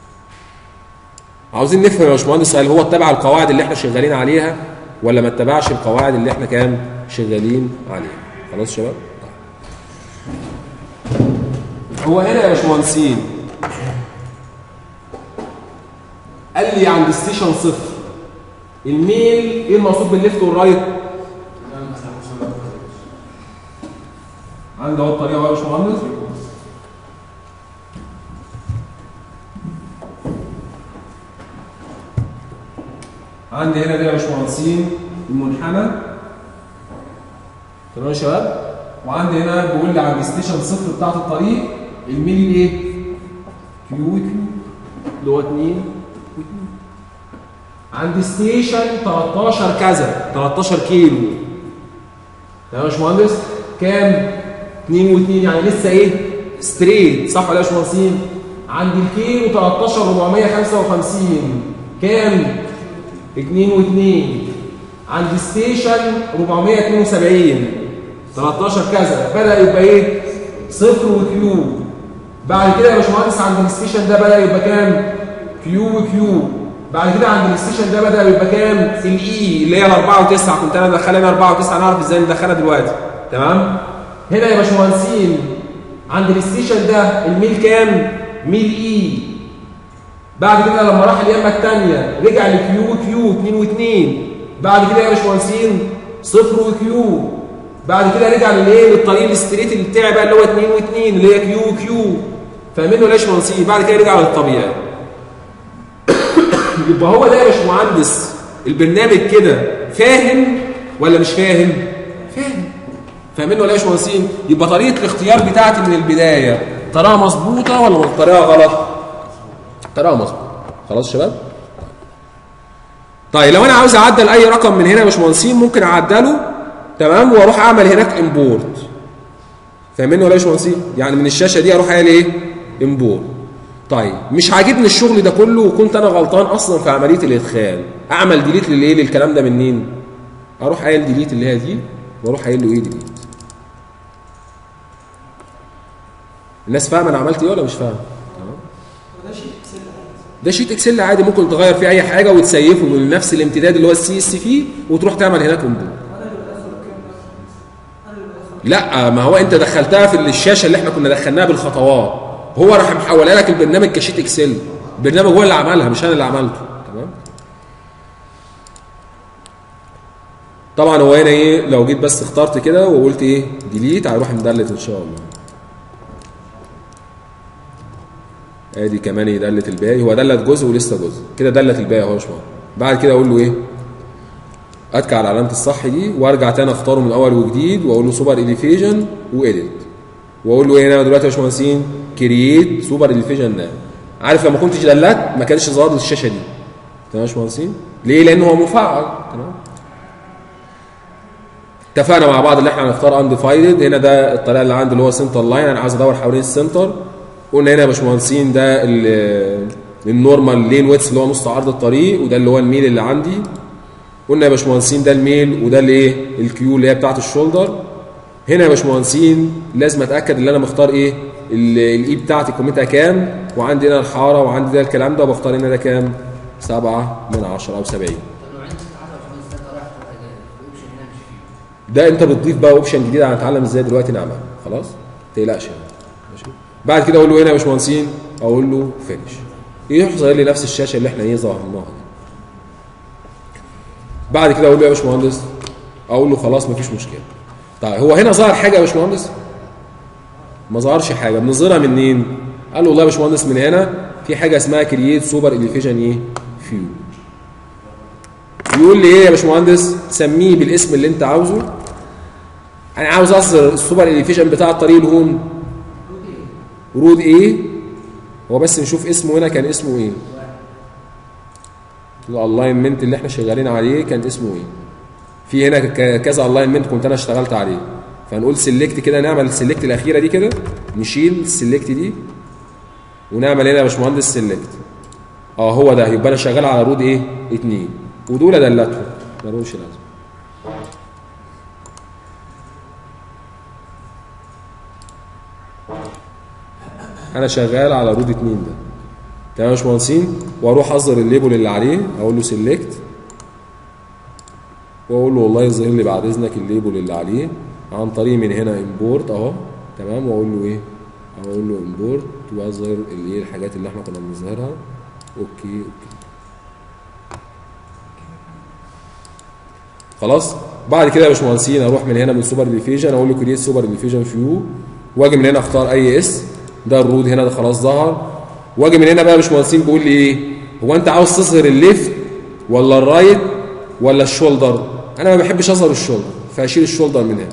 عاوزين نفهم يا باشمهندس هل هو اتبع القواعد اللي احنا شغالين عليها ولا ما اتبعش القواعد اللي احنا كام شغالين عليها خلاص شباب هو هنا يا باشمهندسين قال لي عند ستيشن صفر الميل ايه المقصود بالليفت والرايت عندي اهو الطريقه بقى يا باشمهندس عندي هنا ده يا باشمهندسين المنحنى تمام يا شباب وعندي هنا بيقول لي عند ستيشن صفر بتاعت الطريق الميل ايه كيو كيو اللي هو 2 عند ستيشن 13 كذا 13 كيلو تمام يا باشمهندس كام 2 و2 يعني لسه ايه ستريت صح ولا يا باشمهندسين عند الكيلو 13 455 كام 2 و2 عند ستيشن 472 13 كذا بدا يبقى ايه صفر وكيو بعد كده يا باشمهندس عند الستيشن ده بدا يبقى كام كيو وكيو بعد كده عند الستيشن ده بدا يبقى كام الاي اللي هي ال 4 و9 كنت انا مدخلها 4 و9 نعرف ازاي ندخلها دلوقتي تمام هنا يا باشمهندسين عند الستيشن ده الميل كام ميل اي بعد كده لما راح اليمه الثانيه رجع لكيو كيو 2 و2 بعد كده يا باشمهندسين صفر وكيو بعد كده رجع للايه للطريق الاستريت اللي بتاعي بقى اللي هو 2 و2 اللي هي كيو كيو فاهمين ولا يا باشمهندسين بعد كده رجع للطبيعي يبقى هو ده يا باشمهندس البرنامج كده فاهم ولا مش فاهم فاهم فاهمين ولا يا باشمهندسين يبقى طريقه الاختيار بتاعتي من البدايه طريقه مظبوطه ولا طريقه غلط طريقه مظبوطه خلاص يا شباب طيب لو انا عاوز اعدل اي رقم من هنا يا باشمهندسين ممكن اعدله تمام واروح اعمل هناك امبورت فاهمين ولا يا باشمهندسين يعني من الشاشه دي اروح قايل ايه امبورت طيب مش عاجبني الشغل ده كله وكنت انا غلطان اصلا في عمليه الادخال اعمل ديليت للايه للكلام ده منين اروح قايل ديليت اللي هي دي واروح قايل له ايه ديليت الناس فاهمه انا عملت ايه ولا مش فاهمه تمام وده شيء اكسل عادي ده شيت اكسل عادي ممكن تغير فيه اي حاجه وتسيفه من نفس الامتداد اللي هو السي اس فيه وتروح تعمل هناك امبورت انا اللي بدخل الكلام ده انا اللي بدخل لا ما هو انت دخلتها في الشاشه اللي احنا كنا دخلناها بالخطوات هو راح محولها لك البرنامج كشيت اكسل البرنامج هو اللي عملها مش انا اللي عملته تمام طبعا هو هنا ايه لو جيت بس اخترت كده وقلت ايه ديليت هيروح مدلت ان شاء الله ادي كمان يدلت الباقي هو دلت جزء ولسه جزء كده دلت الباقي اهو يا باشمهندس بعد كده اقول له ايه اتك على علامه الصح دي وارجع تاني اختاره من اول وجديد واقول له سوبر اليفيجن واديت واقول له ايه هنا دلوقتي يا باشمهندسين كرييت سوبر اليفيجن ناو عارف لما كنتش دلت ما كانش ظاهر لي الشاشه دي تمام يا باشمهندسين ليه لان هو مفعل تمام اتفقنا مع بعض اللي احنا هنختار انديفايدد هنا ده الطريقه اللي عندي اللي هو سنتر لاين انا عايز ادور حوالين السنتر قلنا هنا يا باشمهندسين ده ال- النورمال لين ويتس اللي هو نص عرض الطريق وده اللي هو الميل اللي عندي قلنا يا باشمهندسين ده الميل وده الايه الكيو اللي هي بتاعت الشولدر هنا يا باشمهندسين لازم اتاكد ان انا مختار ايه ال- الاي بتاعتي قيمتها كام وعندي هنا الحاره وعندي ده الكلام ده وبختار هنا ده كام 7 من 10 او 70 طب لو عندي 16 باشمهندس ده رايح طريقه جايه الاوبشن هنا مش فيه ده انت بتضيف بقى اوبشن جديد هنتعلم ازاي دلوقتي نعملها خلاص ما تقلقش يعني ماشي بعد كده اقول له هنا يا باشمهندسين اقول له فينش يروح ظاهر لي نفس الشاشه اللي احنا ايه ظهرناها دي بعد كده اقول له يا باشمهندس اقول له خلاص مفيش مشكله طيب هو هنا ظهر حاجه يا باشمهندس ما ظهرش حاجه بنظهرها منين قال له والله يا باشمهندس من هنا في حاجه اسمها كرييت سوبر اليفيجن ايه فيو يقول لي ايه يا باشمهندس سميه بالاسم اللي انت عاوزه انا عاوز اظهر السوبر اليفيشن بتاع الطريق الهون رود ايه هو بس نشوف اسمه هنا كان اسمه ايه الالاينمنت اللي احنا شغالين عليه كان اسمه ايه في هنا ك- كذا الاينمنت كنت انا اشتغلت عليه فنقول سيلكت كده نعمل السيلكت الاخيره دي كده نشيل السيلكت دي ونعمل هنا يا باشمهندس سيلكت اه هو ده يبقى انا شغال على رود ايه اتنين ودول دلتهم ملوش لازمه انا شغال على رود اتنين ده تمام يا باشمهندسين واروح اظهر الليبل اللي عليه اقول له سيلكت واقول له والله يظهر لي بعد اذنك الليبل اللي عليه عن طريق من هنا امبورت اهو تمام واقول له ايه اقول له امبورت واظهر الايه الحاجات اللي احنا كنا بنظهرها اوكي اوكي خلاص بعد كده يا باشمهندسين اروح من هنا من سوبر ديفيجن اقول له كريت سوبر ديفيجن فيو واجي من هنا اختار اي اس ده الرود هنا ده خلاص ظهر واجي من هنا بقى يا باشمهندسين بيقول لي ايه هو انت عاوز تظهر الليفت ولا الرايت ولا الشولدر انا ما بحبش اظهر الشولدر فاشيل الشولدر من هنا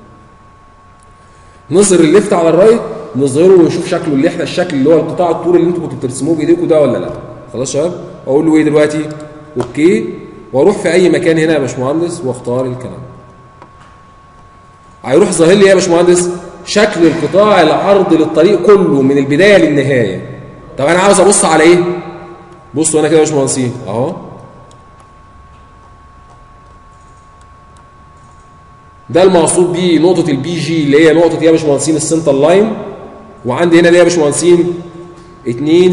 نظهر الليفت على الرايت نظهره ونشوف شكله اللي احنا الشكل اللي هو القطاع الطول اللي انتوا كنتوا بترسموه بايديكم ده ولا لا خلاص يا شباب اقول له ايه دلوقتي اوكي واروح في اي مكان هنا يا باشمهندس واختار الكلام هيروح ظاهر لي إيه يا باشمهندس شكل القطاع العرض للطريق كله من البدايه للنهايه طب انا عاوز ابص على ايه بصوا هنا كده يا باشمهندسين اهو ده المقصود بيه نقطة البي جي اللي هي نقطة يا باشمهندسين السنتر لاين وعندي هنا اللي هي يا باشمهندسين 2%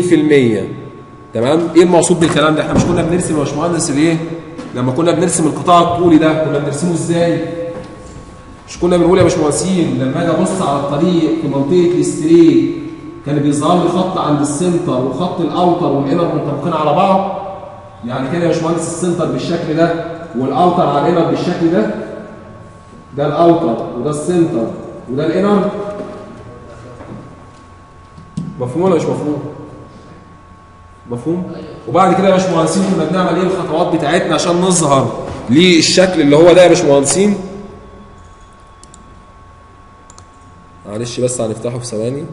تمام ايه المقصود بالكلام ده احنا مش كنا بنرسم يا باشمهندس الايه لما كنا بنرسم القطاع الطولي ده كنا بنرسمه ازاي مش كنا بنقول يا باشمهندسين لما اجي ابص على الطريق في منطقه الاستريت كان بيظهر لي خط عند السنتر وخط الاوتر والانر منطبقين على بعض يعني كده يا باشمهندس السنتر بالشكل ده والاوتر على الانر بالشكل ده ده الاوتر وده السنتر وده الانر مفهوم ولا مش مفهوم مفهوم وبعد كده يا باشمهندسين كنا بنعمل ايه الخطوات بتاعتنا عشان نظهر للشكل اللي هو ده يا باشمهندسين معلش بس هنفتحه في ثواني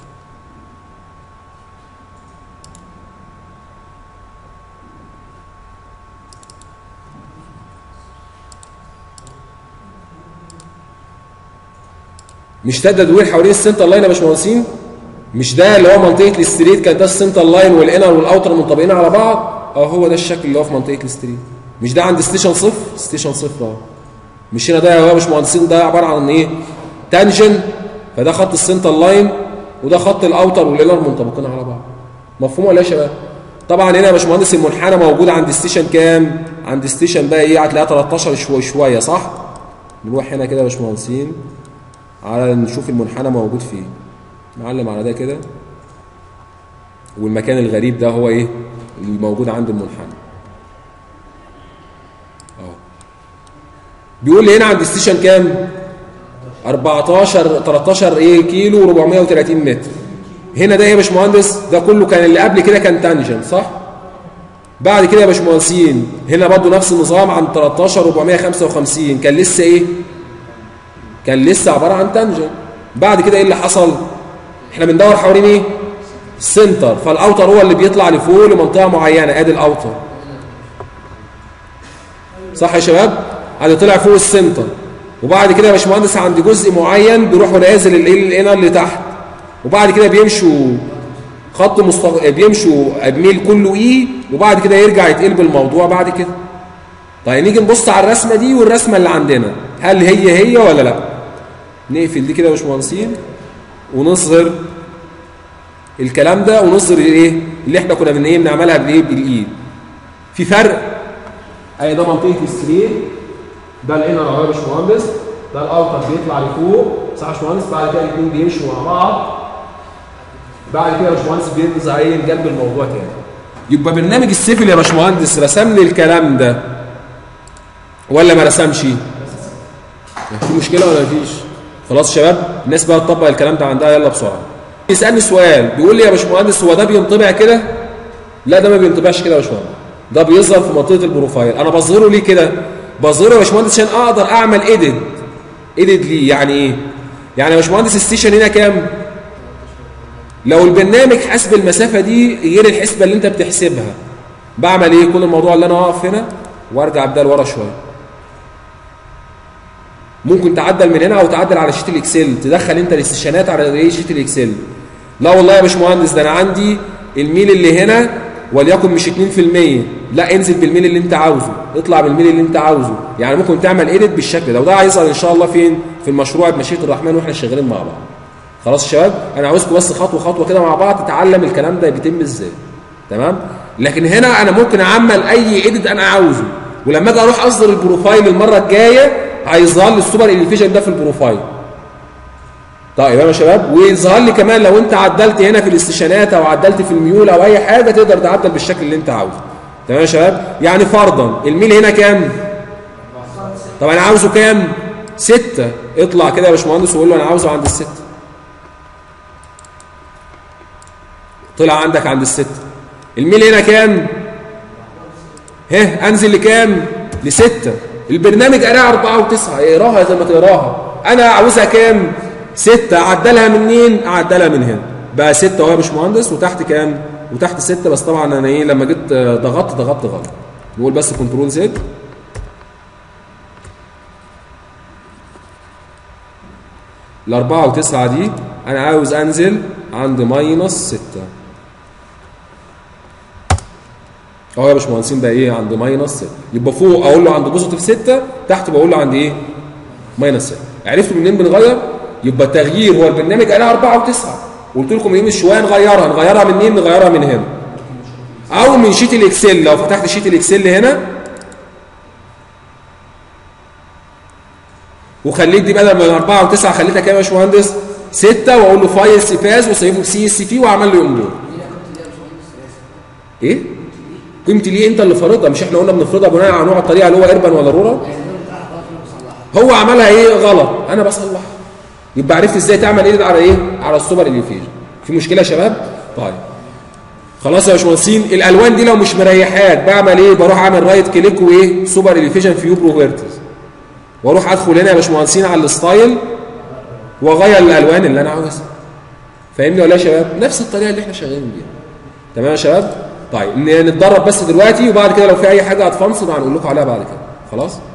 مش ده التدوير حوالين السنتر لاين يا باشمهندسين مش ده اللي هو منطقه الاستريت كان ده السنتر لاين والانر والاوتر منطبقين على بعض اه هو ده الشكل اللي هو في منطقه الاستريت مش ده عند ستيشن صفر ستيشن صفر اهو مش هنا ده يا باشمهندسين ده عباره عن ايه تانجن فده خط السنتر لاين وده خط الاوتر والانر منطبقين على بعض مفهوم ولا يا شباب طبعا هنا يا باشمهندس المنحنى موجود عند ستيشن كام عند ستيشن بقى ايه هتلاقيها 13 شويه شويه صح نروح هنا كده يا باشمهندسين على نشوف المنحنى موجود فين نعلم على ده كده والمكان الغريب ده هو ايه اللي موجود عند المنحنى اهو بيقول لي هنا عند ستيشن كام 14 13 ايه كيلو 430 متر هنا ده يا باشمهندس ده كله كان اللي قبل كده كان تانجن صح بعد كده يا باشمهندسين هنا برضو نفس النظام عند 13 455 كان لسه ايه كان لسه عباره عن تانجن بعد كده ايه اللي حصل احنا بندور حوالين ايه السنتر فالاوتر هو اللي بيطلع لفوق لمنطقه معينه ادي الاوتر صح يا شباب ادي طلع فوق السنتر وبعد كده يا باشمهندس عند جزء معين بيروحوا نازل الايه الانر لتحت وبعد كده بيمشوا خط مستق... بيمشوا بميل كله اي وبعد كده يرجع يتقلب الموضوع بعد كده طيب نيجي نبص على الرسمه دي والرسمه اللي عندنا هل هي هي ولا لا نقفل دي كده يا باشمهندسين ونظهر الكلام ده ونظهر الايه اللي احنا كنا بن ايه بنعملها بالايه بالايد في فرق اي ده منطقه الستريت ده الانر اهو يا باشمهندس ده الاوتر بيطلع لفوق صح يا باشمهندس بعد كده الاثنين بيمشوا مع بعض بعد كده يا باشمهندس بينزل ايه جنب الموضوع تاني يبقى برنامج السيفل يا باشمهندس رسم لي الكلام ده ولا ما رسمش في مشكله ولا مفيش خلاص شباب الناس بقى تطبق الكلام ده عندها يلا بسرعه يسالني سؤال بيقول لي يا باشمهندس هو ده بينطبع كده لا ده ما بينطبعش كده يا باشمهندس ده بيظهر في منطقه البروفايل انا بظهره ليه كده بظهره يا باشمهندس عشان اقدر اعمل ايديت ايديت ليه يعني ايه يعني يا باشمهندس الستيشن هنا كام لو البرنامج حسب المسافه دي غير الحسبه اللي انت بتحسبها بعمل ايه كل الموضوع اللي انا اقف هنا وارجع بده لورا شويه ممكن تعدل من هنا او تعدل على شيت الاكسل تدخل انت الاستشانات على ايه شيت الاكسل لا والله يا باشمهندس ده انا عندي الميل اللي هنا وليكن مش 2% لا انزل بالميل اللي انت عاوزه اطلع بالميل اللي انت عاوزه يعني ممكن تعمل ايديت بالشكل ده وده هيظهر ان شاء الله فين في المشروع بمشيئه الرحمن واحنا شغالين مع بعض خلاص يا شباب انا عاوزكم بس خطوه خطوه كده مع بعض تتعلم الكلام ده بيتم ازاي تمام لكن هنا انا ممكن اعمل اي ايديت انا عاوزه ولما اجي اروح اصدر البروفايل المره الجايه هيظهر لي السوبر الفيجن ده في البروفايل طيب يا شباب ويظهر لي كمان لو انت عدلت هنا في الاستشانات او عدلت في الميول او اي حاجه تقدر تعدل بالشكل اللي انت عاوزه تمام يا شباب يعني فرضا الميل هنا كام طب انا عاوزه كام ستة اطلع كده يا باشمهندس وقول له انا عاوزه عند الستة طلع عندك عند الستة الميل هنا كام ها انزل لكام لستة البرنامج قراها أربعة وتسعة اقراها زي ما تقراها أنا عاوزها كام ستة أعدلها منين أعدلها من هنا بقى ستة أهو يا باشمهندس وتحت كام وتحت ستة بس طبعا أنا إيه لما جيت ضغطت ضغطت غلط نقول بس كنترول زد الأربعة وتسعة دي أنا عاوز أنزل عند ماينس ستة اهو يا باشمهندسين ده ايه عند ماينس 6 يبقى فوق اقول له عند بوزيتيف 6 تحت بقول له عند ايه ماينس 6 عرفتوا منين بنغير يبقى التغيير هو البرنامج قال 4 و9 قلت لكم ايه من شويه نغيرها نغيرها منين نغيرها من هنا او من شيت الاكسل لو فتحت شيت الاكسل هنا وخليت دي بدل من 4 و9 خليتها كام يا باشمهندس 6 واقول له فايل سيفاز وسيبه في سي اس في واعمل له امبورت دي انا كنت ليها باشمهندس راسم ايه قيمتي ليه انت اللي فرضها مش احنا قلنا بنفرضها بناء على نوع الطريقه اللي هو اربن ولا رورال يعني اللون بتاعها غلط انا بصلحها هو عملها ايه غلط انا بصلحها يبقى عرفت ازاي تعمل ايه على ايه على السوبر اليفيجن في مشكله يا شباب طيب خلاص يا باشمهندسين الالوان دي لو مش مريحاك بعمل ايه بروح اعمل رايت كليك وايه سوبر اليفيجن فيو بروفيرتس واروح ادخل هنا يا باشمهندسين على الستايل واغير الالوان اللي انا عاوزها فاهمني ولا يا شباب نفس الطريقه اللي احنا شغالين بيها تمام يا شباب طيب ن- نتدرب بس دلوقتي وبعد كده لو في اي حاجه هتفنصل هنقول لكم عليها بعد كده خلاص